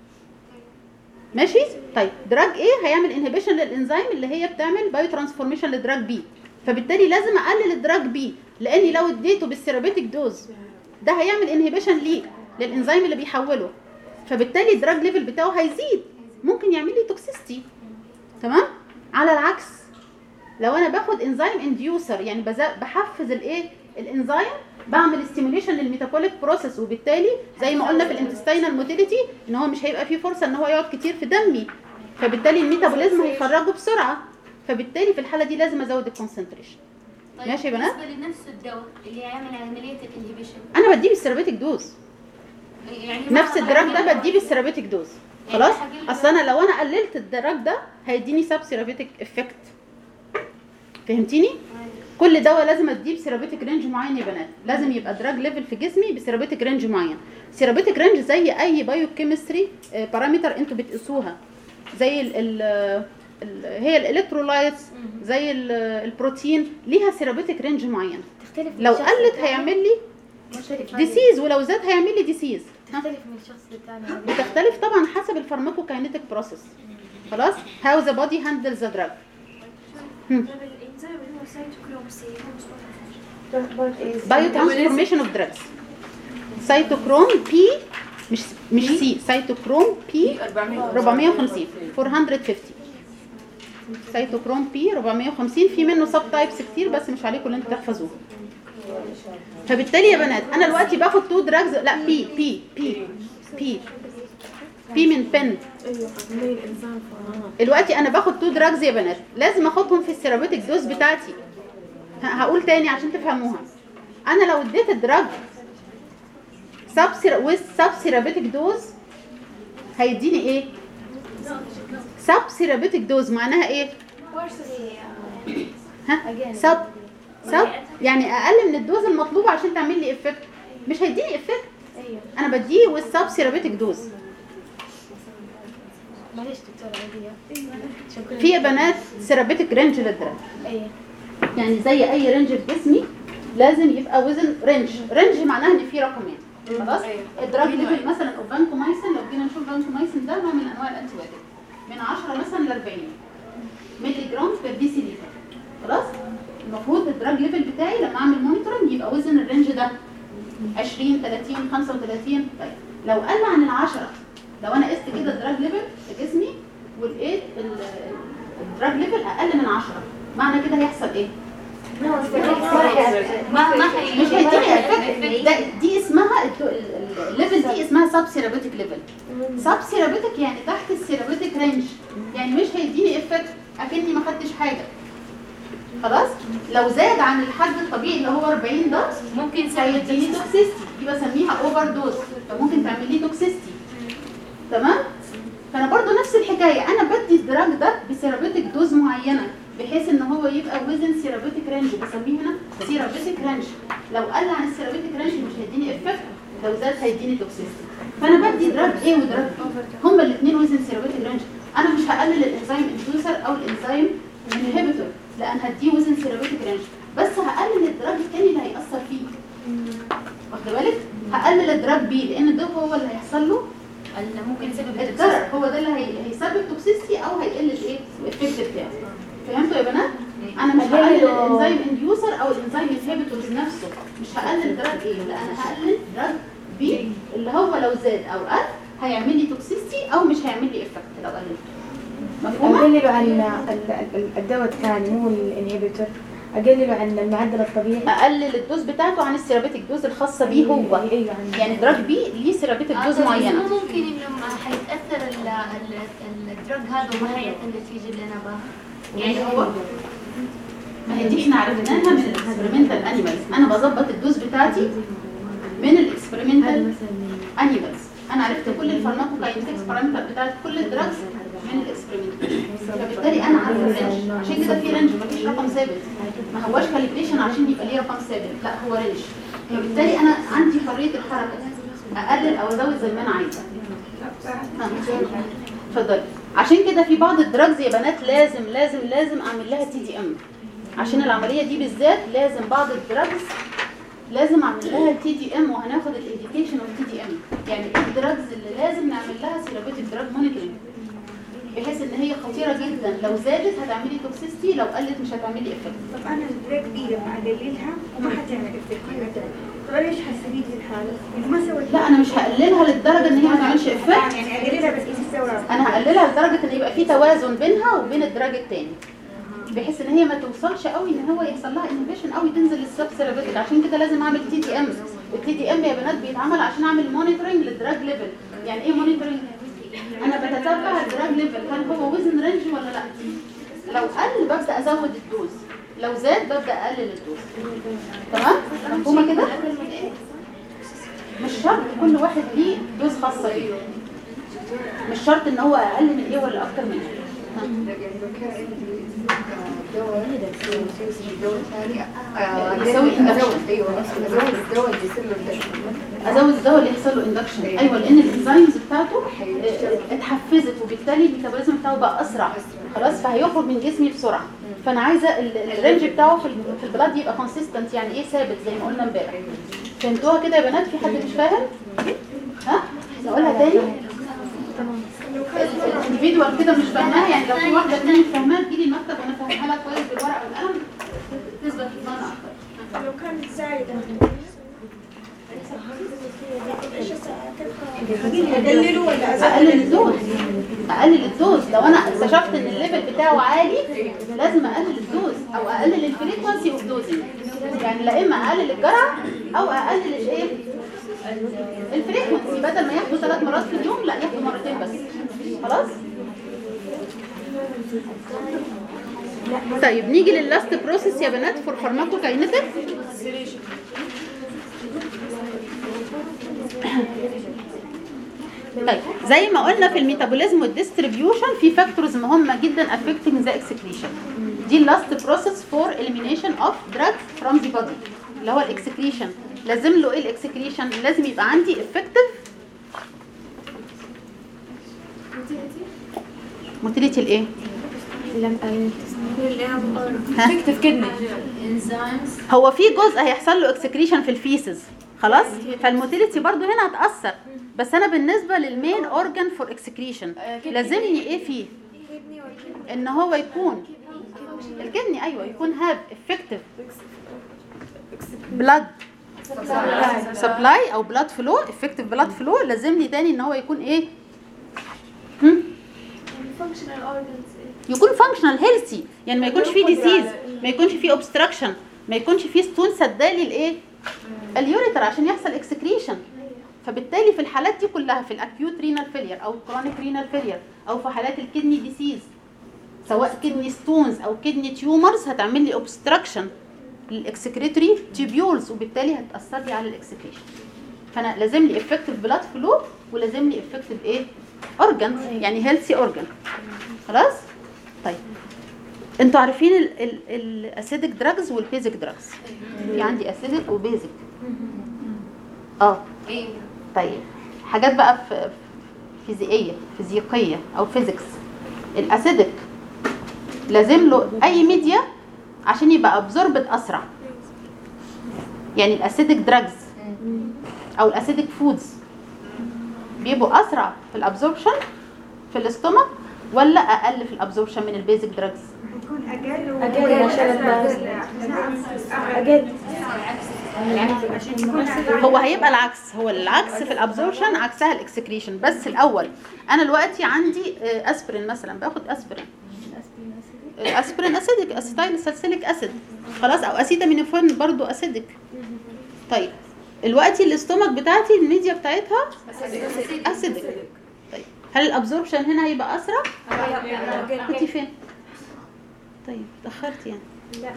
ماشي طيب دراج A هيعمل انهبيشن للانزيم اللي هي بتعمل بايو ترانسفورميشن لدراج B فبالتالي لازم اقلل الدراج B لاني لو اديته بالثيرابيتك دوز ده هيعمل انهبيشن ليه للانزيم اللي بيحوله فبالتالي الدراج ليفل بتاعه هيزيد ممكن يعمل لي توكسيستي تمام على العكس لو انا باخد انزيم انديوسر يعني بز- بحفز الايه الانزيم بعمل ستيميوليشن للميتابوليك بروسيس وبالتالي زي ما قلنا في الانتستينال موتيليتي ان هو مش هيبقى فيه فرصه ان هو يقعد كتير في دمي فبالتالي الميتابوليزم هيخرجه بسرعه فبالتالي في الحاله دي لازم ازود الكونسنتريشن طيب ماشي يا بنات؟ بالنسبه لنفس الدواء اللي هيعمل عمليه الانهبيشن انا بديه بالثيرابيتك دوز يعني نفس الدراج ده بديه بالثيرابيتك دوز خلاص اصل انا لو انا قللت الدراج ده هيديني سب ثيرابيتك افكت فهمتيني كل دواء لازم اديه بثيرابيتك رينج معين يا بنات لازم يبقى دراج ليفل في جسمي بثيرابيتك رينج معين ثيرابيتك رينج زي اي بايو كيمستري بارامتر انتوا بتقيسوها زي ال ال ال هي الالكترولايتس زي ال- البروتين ليها ثيرابيتك رينج معين تختلف من لو شخص قلت للتاني. هيعمل لي مختلف ديسيز ولو زاد هيعمل لي ديسيز تختلف من شخص للتاني بتختلف طبعا حسب الفارماكوكاينيتك بروسيس خلاص هاو ذا بودي هاندل ذا دراج الانزيم اللي هو سايتوكروم سي هو مصطلح بايو ترانسفورميشن اوف دراجز سيتوكروم بي مش مش سي سيتوكروم بي 450 450 سيتوكروم بي 450 في منه سب تايبس كتير بس مش عليكم ان انتوا تحفظوه فبالتالي يا بنات انا دلوقتي باخد تو دراجز لا بي بي بي بي بي من بن ايوه زي الانسان فراغ دلوقتي انا باخد تو دراجز يا بنات لازم اخدهم في الثيرابيوتيك دوز بتاعتي ه- هقول تاني عشان تفهموها انا لو اديت الدراج سب ويز سب ثيرابيوتيك دوز هيديني ايه سب ثيرابيوتيك دوز معناها ايه ها سب سب يعني اقل من الدوز المطلوبه عشان تعمل لي افكت مش هيديني افكت ايوه انا بديه ويز سب ثيرابيوتيك دوز معلش دكتورة عادية شكرا في يا بنات ثيرابيوتيك رينج للدراج ايوه يعني زي اي رينج في جسمي لازم يبقى وزن رينج رينج معناها ان في رقمين خلاص الدراج ليفل مثلا اوف فانكومايسين لو جينا نشوف فانكومايسين ده نوع من انواع الانتيبيوتيك من 10 مثلا ل 40 مللي جرام بير دي سي لتر خلاص المفروض الدراج ليفل بتاعي لما اعمل مونيتورنج يبقى وزن الرينج ده 20 30 35 طيب لو قل عن ال 10 لو انا قست كده الدراج ليفل في جسمي ولقيت ال- الدراج ليفل اقل من 10 معنى كده هيحصل ايه؟ ما ما حي مش هيديني افكت ده دي اسمها الت- ال- ال- الليفل دي اسمها سب سيرابيوتيك ليفل سب سيرابيوتيك يعني تحت السيرابيوتيك رينج يعني مش هيديني افكت اكني ما خدتش حاجه خلاص لو زاد عن الحد الطبيعي اللي هو 40 ده ممكن هيديني توكسيستي دي بسميها اوفر دوز فممكن تعمل لي توكسيستي تمام فانا برضو نفس الحكايه انا بدي الدراج ده بسيرابيوتيك دوز معينه بحيث ان هو يبقى وزن سيرابيتك رينج بسميه هنا سيرابيتك رينج لو قل عن السيرابيتك رينج مش هيديني افكت لو زاد هيديني توكسيستي فانا بدي دراج ايه ودراج B هما الاثنين وزن سيرابيتك رينج انا مش هقلل الانزيم اندوسر او الانزيم انهبيتور لان هديه وزن سيرابيتك رينج بس هقلل الدراج الثاني اللي هيأثر فيه واخد بالك هقلل الدراج بي لان ده هو اللي هيحصل له اللي ممكن يسبب الضرر هو ده اللي هي- هيسبب توكسيستي او هيقل الايه الافكت بتاعه فهمتوا يا بنات انا مش هقلل الانزيم انديوسر او الانزيم انهبيتورز نفسه مش هقلل دراج ايه لا انا هقلل دراج بي اللي هو لو زاد او قل هيعمل لي توكسيستي او مش هيعمل لي افكت لو قللته مفهومه اقلله عن ال- ال- الدواء الثاني مو الانهبيتور اقلله عن المعدل الطبيعي اقلل الدوز بتاعته عن السيرابيتك دوز الخاصه بيه هو ايوه عن يعني دراج بي ليه سيرابيتك دوز معينه مو ممكن انه ما حيتاثر ال- ال- الدرج هذا وما حيعطي النتيجه اللي انا ابغاها يعني هو ما هي دي احنا عرفناها من الاكسبيرمنتال انيمالز انا بظبط الدوز بتاعتي من الاكسبيرمنتال انيمالز انا عرفت كل الفارماكوكاينetics بارامتر بتاعت كل الدراجز من الاكسبيرمنت فبالتالي انا عارفه الرينج عشان كده في رينج مفيش رقم ثابت ما هوش كاليبريشن عشان يبقى ليه رقم ثابت لا هو رينج فبالتالي انا عندي حريه الحركه اقلل او ازود زي ما انا عايزه آه. اتفضلي عشان كده في بعض الدراجز يا بنات لازم لازم لازم اعمل لها تي دي ام عشان العمليه دي بالذات لازم بعض الدراجز لازم اعمل لها تي دي ام وهناخد الانديكيشن اوف تي دي ام يعني ايه الدراجز اللي لازم نعمل لها سيرابيتك دراج مونيتورنج بحيث ان هي خطيره جدا لو زادت هتعملي توكسيستي لو قلت مش هتعملي افكت طب انا البريك دي لما اقللها وما حتعمل افكت طب انا ايش حستفيد في الحاله؟ اذا ما سويت لا انا مش هقللها للدرجه ان هي ما تعملش افكت يعني اقللها بس ايش تسوي انا هقللها لدرجه ان يبقى في توازن بينها وبين الدراج التاني بحيث ان هي ما توصلش قوي ان هو يحصل لها انهبيشن قوي تنزل للسب سيرابيتك عشان كده لازم اعمل تي دي ام التي دي ام يا بنات بيتعمل عشان اعمل مونيتورنج للدراج ليفل يعني ايه مونيتورنج انا بتتبع الدراج ليفل هل هو وزن رينج ولا لا لو قل ببدا ازود الدوز لو زاد ببدا اقلل الدوز تمام مفهومه كده مش شرط كل واحد ليه دوز خاصه بيه مش شرط ان هو اقل من ايه ولا اكتر من ايه يسوي induction. ايوه ازود الدواء اللي يصير له induction. ازود الدواء اللي يحصل له اندكشن ايوه لان الانزيمز بتاعته اه، اتحفزت وبالتالي الميتابوليزم بتاعه بقى اسرع خلاص فهيخرج من جسمي بسرعه فانا عايزه ال- الرينج بتاعه في ال- في البلاد يبقى كونسيستنت يعني ايه ثابت زي ما قلنا امبارح فهمتوها كده يا بنات في حد مش فاهم ها نقولها تاني الانديفيدوال كده مش فاهماها يعني لو في واحده تانية مش فاهماها تجيلي المكتب وانا فاهمها لها كويس بالورقه والقلم تثبت في دماغنا اكتر لو كانت زايده اقلله ولا ازود اقلل الدوز اقلل الدوز لو انا اكتشفت ان الليفل بتاعه عالي لازم اقلل الدوز او اقلل الفريكونسي اوف دوزنج يعني لا اما اقلل الجرعه او اقلل الايه الفريكونسي بدل ما ياخدوا ثلاث مرات في اليوم لا ياخدوا مرتين بس خلاص طيب نيجي لللاست بروسيس يا بنات فور فارماكوكاينيتك طيب زي ما قلنا في الميتابوليزم والديستريبيوشن في فاكتورز مهمه جدا affecting ذا اكسكريشن دي اللاست بروسيس فور elimination اوف drugs from the body اللي هو الاكسكريشن لازم له ايه الاكسكريشن لازم يبقى عندي effective موتيليتي الايه تكتب كدني انزيمز هو في جزء هيحصل له اكسكريشن في الفيسز خلاص فالموتيليتي برضو هنا هتاثر بس انا بالنسبه للمين اورجان فور اكسكريشن لازمني ايه فيه ان هو يكون الكدني ايوه يكون هاب افكتيف بلاد سبلاي او بلاد فلو افكتيف بلاد فلو لازم لي تاني ان هو يكون ايه هم؟ functional organs يكون فانكشنال هيلثي يعني ما يكونش فيه ديسيز ما يكونش فيه اوبستراكشن ما يكونش فيه ستون سدالي الايه اليوريتر عشان يحصل اكسكريشن فبالتالي في الحالات دي كلها في الاكيوت رينال فيلير او الكرونيك رينال فيلير او في حالات الكدني ديسيز سواء كدني ستونز او كدني تيومرز هتعمل لي اوبستراكشن للاكسكريتوري تيبيولز وبالتالي هتاثر لي على الاكسكريشن فانا لازم لي افكتيف بلاد فلو ولازم لي افكتيف ايه اورجان يعني هيلثي اورجان خلاص طيب انتوا عارفين الاسيدك دراجز والبيزك دراجز في عندي اسيدك وبيزك اه طيب حاجات بقى في فيزيائيه فيزيقيه او فيزيكس الاسيدك لازم له اي ميديا عشان يبقى ابزوربد اسرع يعني الاسيدك دراجز او الاسيدك فودز بيبقوا اسرع في الابزوربشن في الاستومك ولا اقل في الابزوربشن من البيزك دراجز يكون اقل أقل عشان الباز. أقل هو هيبقى العكس هو العكس في الابزوربشن عكسها الاكسكريشن بس الاول انا دلوقتي عندي آه، اسبرين مثلا باخد اسبرين الاسبرين اسيدك اسيتايل سالسيليك اسيد خلاص او اسيتامينوفين برضو اسيدك طيب دلوقتي الاستومك بتاعتي الميديا بتاعتها اسيدك طيب هل الابزوربشن هنا هيبقى اسرع كنتي فين طيب اتاخرت يعني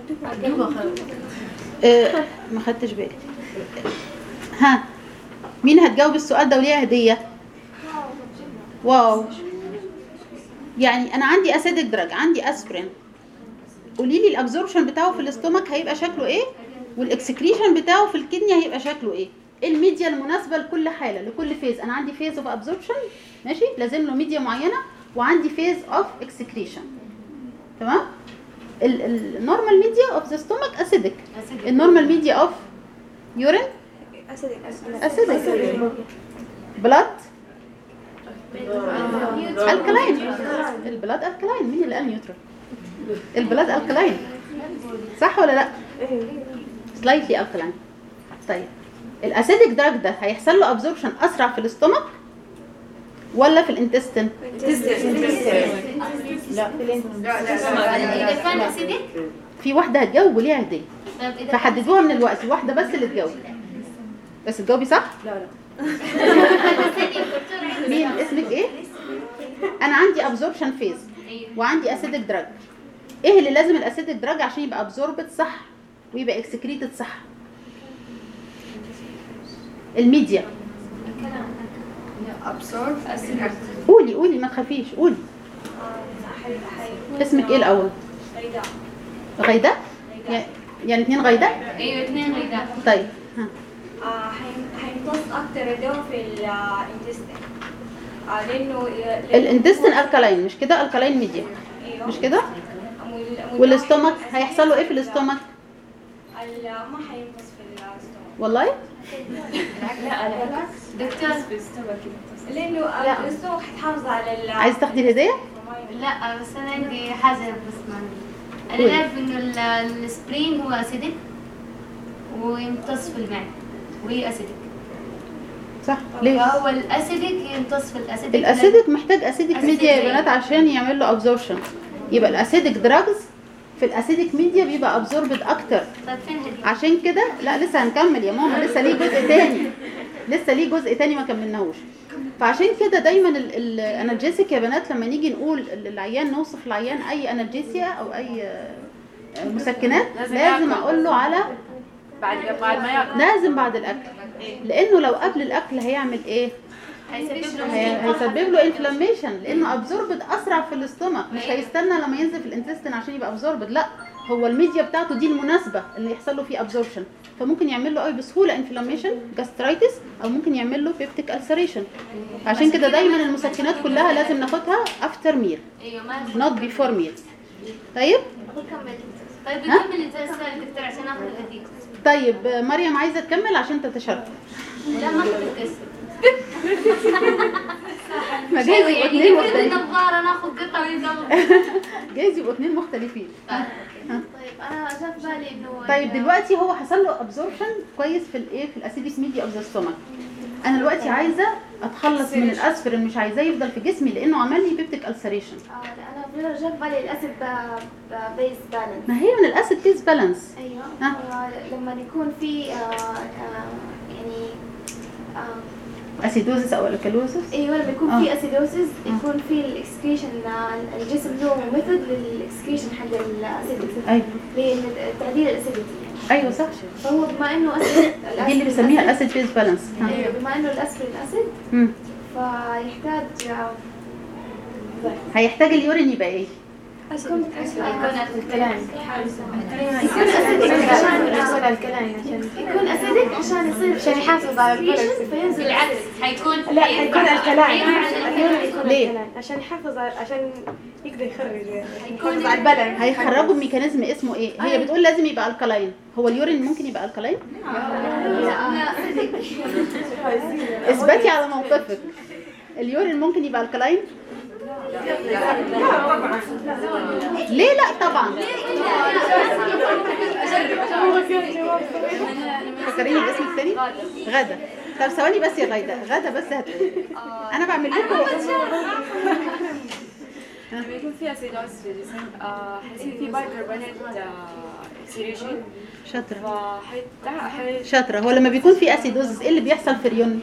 آه، ما خدتش بالي ها مين هتجاوب السؤال ده وليها هديه واو يعني انا عندي اسيدك دراج عندي اسبرين قولي لي الابزوربشن بتاعه في الاستومك هيبقى شكله ايه والاكسكريشن بتاعه في الكدني هيبقى شكله ايه إيه الميديا المناسبه لكل حاله لكل فيز انا عندي فيز اوف ابزوربشن ماشي لازم له ميديا معينه وعندي فيز اوف اكسكريشن تمام النورمال ميديا اوف ذا ستومك اسيدك النورمال ميديا اوف يورين اسيدك بلاد الكلاين البلاد الكلاين مين اللي قال نيوترال البلاد الكلاين صح ولا لا سلايتلي الكلاين طيب الاسيدك دراج ده هيحصل له ابزوربشن اسرع في الاستومك ولا في الانتستين إذا كان أسيدك في واحده هتجاوب وليها هديه طيب إذا فحددوها من الوقت واحده بس اللي تجاوب بس تجاوبي صح أسيدك دكتور مين اسمك ايه انا عندي ابزوربشن فيز وعندي اسيدك دراج ايه اللي لازم الاسيدك دراج عشان يبقى ابزوربت صح ويبقى اكسكريتد صح الميديا قولي قولي ما تخافيش قولي اسمك ايه الاول غيداء يعني- يعني اتنين غيداء أيوة اثنين غذاء طيب ها. آه، حين- حيمتص أكتر الدواء في الانتستين لأنه الانتستين الكلاين مش كده الكلاين ميديا أيوه مش كده وال- والاستومك هيحصل له ايه في الاستومك ال- ما حيمتص في الاستومك والله دكتور لأنه الاستومك حتحافظ على ال عايز تاخدي الهديه لا بس أنا عندي حاجة بس ما أنا قولي. عارف إنه ال- السبرين هو أسيدك ويمتص في المعدة وهي أسيدك صح ليه فهو الأسيدك يمتص في الأسيدك الاسيدك محتاج اسيدك أسيدك ميديا يا إيه؟ بنات عشان يعمل له ابزوربشن يبقى الاسيدك دراجز في الاسيدك ميديا بيبقى ابزوربد اكتر طيب فين هدي؟ عشان كده لا لسه هنكمل يا ماما لسه ليه جزء تاني لسه ليه جزء تاني ما كملناهوش فعشان كده دايما الانالجيسيك يا بنات لما نيجي نقول للعيان نوصف العيان اي انالجيسيا او اي آه، مسكنات لازم اقول له على بعد بعد ما ياكل لازم بعد الاكل لانه لو قبل الاكل هيعمل ايه هيسبب له هي- هيسبب له انفلاميشن لانه ابزوربد اسرع في الاستومك مش هيستنى لما ينزل في الانتستين عشان يبقى ابزوربد لا هو الميديا بتاعته دي المناسبه اللي يحصل له فيه ابزوربشن فممكن يعمل له اي بسهوله انفلاميشن جاسترايتس او ممكن يعمل له بيبتيك السريشن عشان كده دايما المسكنات كلها لازم ناخدها افتر ميل أيوة ما نوت بيفور ميل طيب طيب ها؟ نكمل السؤال دكتور عشان آخذ الهدية طيب آه، مريم عايزه تكمل عشان تتشارك لا ما أخذ الكسر ما جايز يبقوا يعني اتنين كل مختلفين نظارة ناخذ قطعة ويقام جايز يبقوا اتنين مختلفين طيب انا جا في بالي انه طيب دلوقتي هو حصل له ابزوربشن كويس في الايه في الاسيديك ميديا اوف ذا ستومك انا دلوقتي عايزه اتخلص من الاسبرين مش عايزاه يفضل في جسمي لانه عمل لي بيبتيك السريشن آه، انا في جا في بالي الاسيد بيس بالانس ما هي من الاسيد فيز بالانس ايوه ها؟ آه، لما يكون في آه، آه، يعني آه، اسيدوزس او الكالوزس ايوه لما يكون آه. في اسيدوسيس يكون في الاكسكريشن الجسم له ميثود للاكسكريشن حق الاسيد ايوه لتعديل الاسيديتي ايوه صح فهو بما انه اسيد دي اللي بنسميها الاسيد فيز بالانس ايوه بما انه الاسبرين اسيد فيحتاج آه، هيحتاج اليورين يبقى ايه الكلاين يكون اسيدك عشان يحصل على الكلاين عشان يكون اسيدك عشان يصير عشان يحافظ على البلد فينزل بالعكس حيكون لا حيكون الكلاين ليه؟ ليه؟ عشان يحافظ على عشان يقدر يخرج يعني يحافظ على البلد هيخرجوا بميكانيزم اسمه ايه هي بتقول لازم يبقى الكلاين هو اليورين ممكن يبقى الكلاين اثبتي على موقفك اليورين ممكن يبقى الكلاين ليه لا طبعا فكريني باسمك تاني غدا طب ثواني بس يا غاده غدا بس هتقولي انا بعمل لكم لما يكون في اسيدوز في الجسم آه، حيصير في بايكربونات اكسيريشن شاطره فحيت شاطره هو لما بيكون في اسيدوز ايه اللي بيحصل في اليون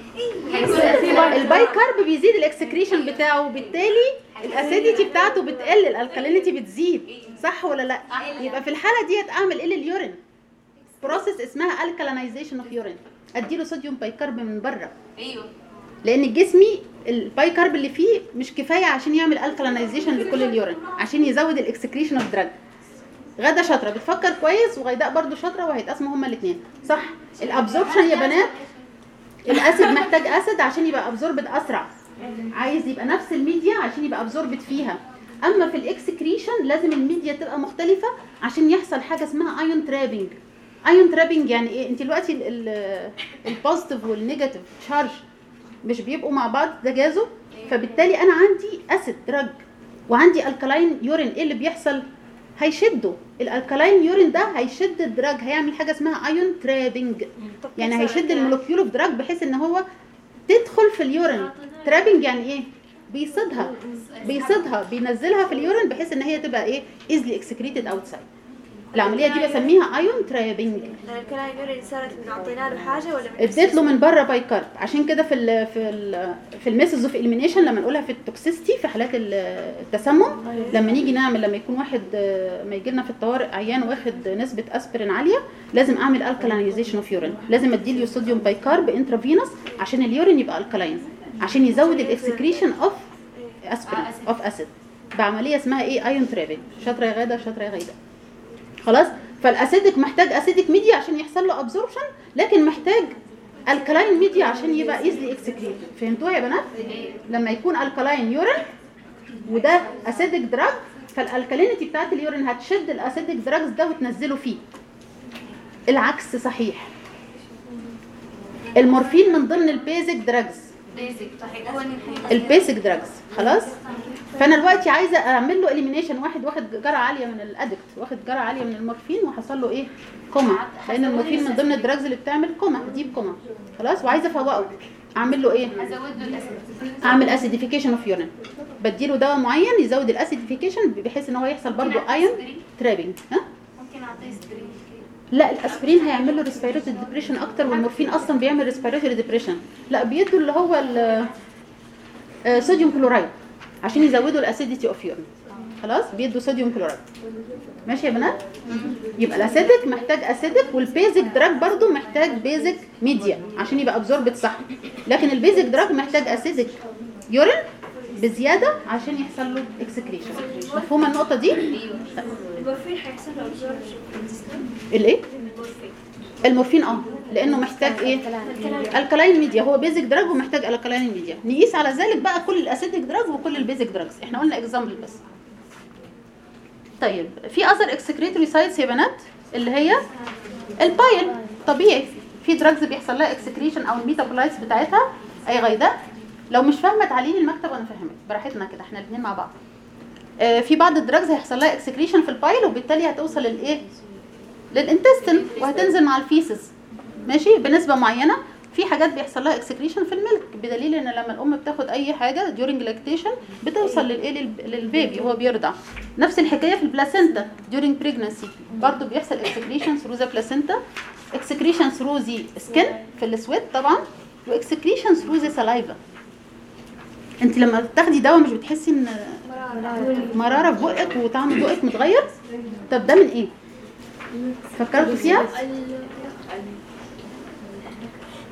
البايكارب بيزيد الاكسكريشن بتاعه وبالتالي الاسيديتي بتاعته بتقل الالكالينيتي بتزيد صح ولا لا يبقى في الحاله ديت اعمل ايه لليورين بروسيس اسمها الكالينايزيشن اوف يورين اديله صوديوم بايكارب من بره ايوه لان جسمي البايكارب اللي فيه مش كفايه عشان يعمل الكالينايزيشن لكل اليورين عشان يزود الاكسكريشن اوف دراج غدا شاطره بتفكر كويس وغيداء برضو شاطره وهيتقسموا هما الاثنين صح الابزوربشن يا بنات الاسيد محتاج اسيد عشان يبقى ابزوربد اسرع عايز يبقى نفس الميديا عشان يبقى ابزوربد فيها اما في الاكسكريشن لازم الميديا تبقى مختلفه عشان يحصل حاجه اسمها ايون ترابنج ايون ترابنج يعني ايه انت دلوقتي البوزيتيف والنيجاتيف تشارج مش بيبقوا مع بعض ده جازو فبالتالي انا عندي اسيد دراج وعندي الكلاين يورين ايه اللي بيحصل هيشدوا الالكلاين يورين ده هيشد الدراج هيعمل حاجه اسمها ايون ترابنج يعني هيشد المولكيول اوف دراج بحيث ان هو تدخل في اليورين ترابنج يعني ايه بيصيدها بيصيدها بينزلها في اليورين بحيث ان هي تبقى ايه ايزلي اكسكريتد اوتسايد العمليه دي بسميها ايون ترابنج الكلاين يورين صارت من اعطينا له حاجه ولا من اديت له من بره بايكارب عشان كده في ال في ال في الميثودز اوف اليمينيشن لما نقولها في التوكسيستي في حالات ال- التسمم لما نيجي نعمل لما يكون واحد آه، ما يجي لنا في الطوارئ عيان واخد نسبه اسبرين عاليه لازم اعمل الكالينايزيشن اوف يورين لازم اديله صوديوم بايكارب انترافينوس عشان اليورين يبقى الكلاين عشان يزود الاكسكريشن اوف اسبرين اوف اسيد بعمليه اسمها ايه ايون ترابنج شاطره يا غاده شاطره يا غاده خلاص فالاسيدك محتاج اسيدك ميديا عشان يحصل له ابزوربشن لكن محتاج الكلاين ميديا عشان يبقى ايزلي اكسكريت فهمتوها يا بنات لما يكون الكلاين يورين وده اسيدك دراج فالالكالينيتي بتاعت اليورين هتشد الاسيدك دراجز ده وتنزله فيه العكس صحيح المورفين من ضمن البيزك دراجز بيزك فحيكون البيسك دراجز خلاص فانا دلوقتي عايزه اعمل له اليمينيشن واحد واخد جرعه عاليه من الادكت واخد جرعه عاليه من المورفين وحصل له ايه كوما لان المورفين من ضمن الدراجز اللي بتعمل كوما ديب كوما خلاص وعايزه افوقه اعمل له ايه ازود له الاسيد اعمل اسيديفيكيشن اوف يورين بديله دواء معين يزود الاسيديفيكيشن بحيث ان هو يحصل برضه ايون ترابنج ها ممكن اعطيه سبرين لا الاسبرين هيعمل له ريسبيراتوري ديبريشن اكتر والمورفين اصلا بيعمل ريسبيراتوري ديبريشن لا بيدوا اللي هو ال- آه، صوديوم كلورايد عشان يزودوا الاسيديتي اوف يورين خلاص بيدوا صوديوم كلورايد ماشي يا بنات يبقى الاسيدك محتاج اسيدك والبيزك دراج برضو محتاج بيزك ميديا عشان يبقى ابزوربت صح لكن البيزك دراج محتاج اسيدك يورين بزياده عشان يحصل له اكسكريشن مفهومه النقطه دي المورفين حيحصل له ابزوربشن في الجسم الايه المورفين اه لانه محتاج ايه الكلاين ميديا هو بيزك دراج ومحتاج الكلاين ميديا نقيس على ذلك بقى كل الاسيدك دراج وكل البيزك دراجز احنا قلنا اكزامبل بس طيب في اذر اكسكريتوري سايتس يا بنات اللي هي البايل طبيعي في دراجز بيحصل لها اكسكريشن او الميتابولايتس بتاعتها اي غيداء لو مش فاهمه تعالي لي المكتب وانا فاهمك براحتنا كده احنا الاثنين مع بعض آه، في بعض الدراجز هيحصل لها اكسكريشن في البايل وبالتالي هتوصل للايه للانتستين وهتنزل مع الفيسز ماشي بنسبه معينه في حاجات بيحصل لها اكسكريشن في الميلك بدليل ان لما الام بتاخد اي حاجه ديورنج لاكتيشن بتوصل للايه للب- للبيبي وهو بيرضع نفس الحكايه في البلاسينتا ديورنج بريجنسي برضو بيحصل اكسكريشن ثرو ذا بلاسينتا اكسكريشن ثرو ذا سكين في السويت طبعا واكسكريشن ثرو ذا سلايفا انت لما بتاخدي دواء مش بتحسي ان مراره في بقك وطعم بقك متغير طب ده من ايه فكرتوا فيها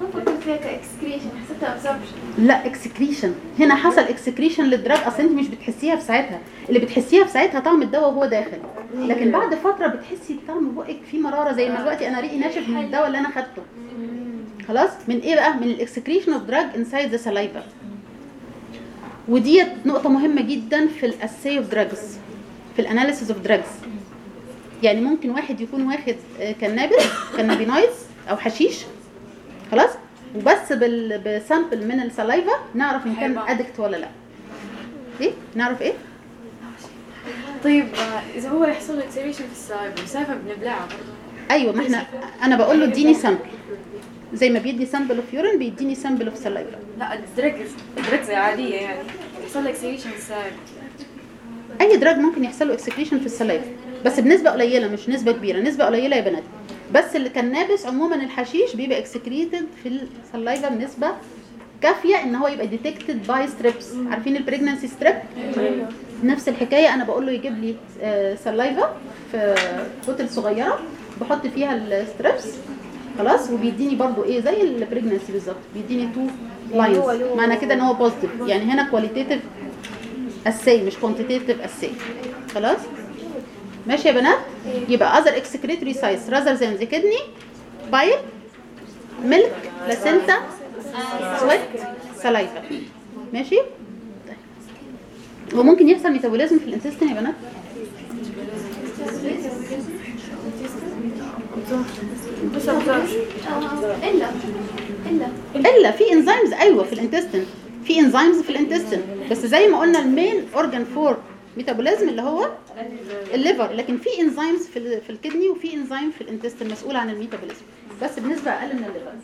ما فكرت فيها كاكسكريشن حسيتها ابزوربشن لا اكسكريشن هنا حصل اكسكريشن للدراج اصل انت مش بتحسيها في ساعتها اللي بتحسيها في ساعتها طعم الدواء وهو داخل لكن بعد فتره بتحسي طعم بقك فيه مراره زي ما دلوقتي انا ريقي ناشف من الدواء اللي انا خدته خلاص من ايه بقى من الاكسكريشن اوف دراج انسايد ذا سلايفا وديت نقطه مهمه جدا في الاساي اوف دراجز في الاناليسيس اوف دراجز يعني ممكن واحد يكون واخد آه، كنابس كنابينايز او حشيش خلاص وبس بال... بسامبل من السلايفا نعرف ان كان هيبقى. ادكت ولا لا ايه نعرف ايه طيب آه، اذا هو يحصل له اكسبريشن في السايب السايفه بنبلعها برضه ايوه ما احنا انا بقول له اديني سامبل زي ما بيدي سامبل اوف يورين بيديني سامبل اوف سلايفا لا الدرج الدرج زي عاديه يعني يحصل له اكسبريشن في السايب اي دراج ممكن يحصل له اكسكريشن في السلايفا بس بنسبه قليله مش نسبه كبيره نسبه قليله يا بنات بس اللي كان نابس عموما الحشيش بيبقى اكسكريتد في السلايفا بنسبه كافيه ان هو يبقى ديتكتد باي ستريبس عارفين البريجنانسي ستريب نفس الحكايه انا بقول له يجيب لي سلايفا في بوتل صغيره بحط فيها الستريبس خلاص وبيديني برضو ايه زي البريجنانسي بالظبط بيديني تو لاينز معنى كده ان هو بوزيتيف يعني هنا كواليتيتيف اساي مش كوانتيتيف اساي خلاص ماشي يا بنات يبقى other excretory sites rather than the kidney bile milk placenta sweat saliva ماشي طيب. وممكن يحصل ميتابوليزم في الانتستين يا بنات الا الا الا في انزيمز ايوه في الانتستين في انزيمز في الانتستين بس زي ما قلنا المين اورجان فور ميتابوليزم اللي هو الليفر لكن في انزيمز في ال- في الكدني وفي انزيم في الانتستين مسؤول عن الميتابوليزم بس بنسبه اقل من الليفر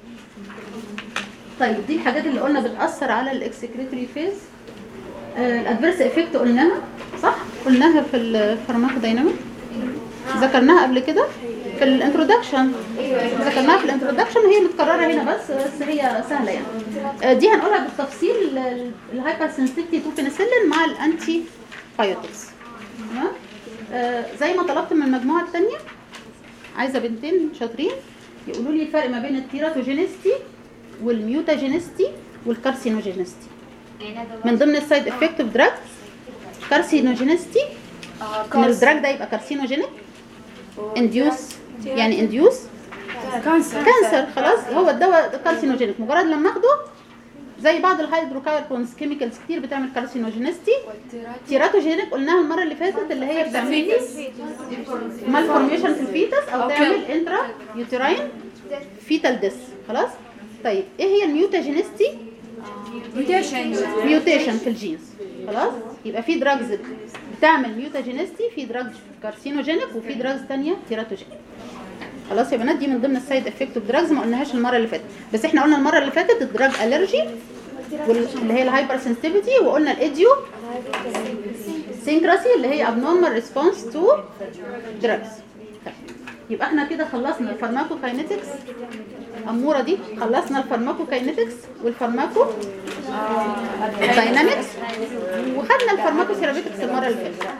طيب دي الحاجات اللي قلنا بتاثر على الاكسكريتوري فيز الادفيرس افكت قلناها صح قلناها في الفارماكودايناميك ذكرناها قبل كده في الانترودكشن ذكرناها في الانترودكشن هي متكرره هنا بس بس هي سهله يعني آه، دي هنقولها بالتفصيل الهايبر سنسيتي تو بنسلين مع الانتي بايوتكس تمام آه، زي ما طلبت من المجموعه الثانيه عايزه بنتين شاطرين يقولوا لي الفرق ما بين التيراتوجينيستي والميوتاجينيستي والكارسينوجينيستي من ضمن السايد افكت اوف دراج كارسينوجينيستي ان الدراج ده يبقى كارسينوجينيك انديوس يعني انديوس كانسر كانسر خلاص هو الدواء كارسينوجينيك مجرد لما اخده زي بعض الهيدروكاربونز كيميكالز كتير بتعمل كارسينوجينيستي تيراتوجينيك قلناها المره اللي فاتت اللي هي بتعمل مالفورميشن في الفيتس او تعمل انترا يوتراين فيتال ديس خلاص طيب ايه هي الميوتاجينيستي ميوتيشن ميوتيشن في الجينز خلاص يبقى في دراجز بتعمل ميوتاجينيستي في دراجز كارسينوجينيك وفي دراجز تانية تيراتوجينيك خلاص يا بنات دي من ضمن السايد افكت اوف دراجز ما قلناهاش المره اللي فاتت بس احنا قلنا المره اللي فاتت الدراج الرجي اللي هي الهايبر سنسيتيفيتي وقلنا الايديو سينكراسي اللي هي abnormal ريسبونس تو دراجز يبقى احنا كده خلصنا الفارماكوكاينetics اموره دي خلصنا الفارماكوكاينetics والفارماكو داينامكس وخدنا الفارماكوثيرابيوتكس المره اللي فاتت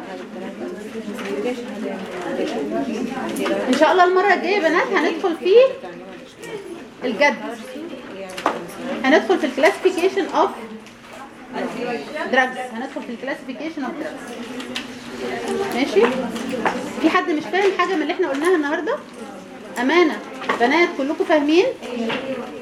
ان شاء الله المره الجايه يا بنات هندخل في الجد هندخل في الكلاسيفيكيشن اوف دراجز هندخل في الكلاسيفيكيشن اوف دراجز ماشي في حد مش فاهم حاجه من اللي احنا قلناها النهارده امانه بنات كلكم فاهمين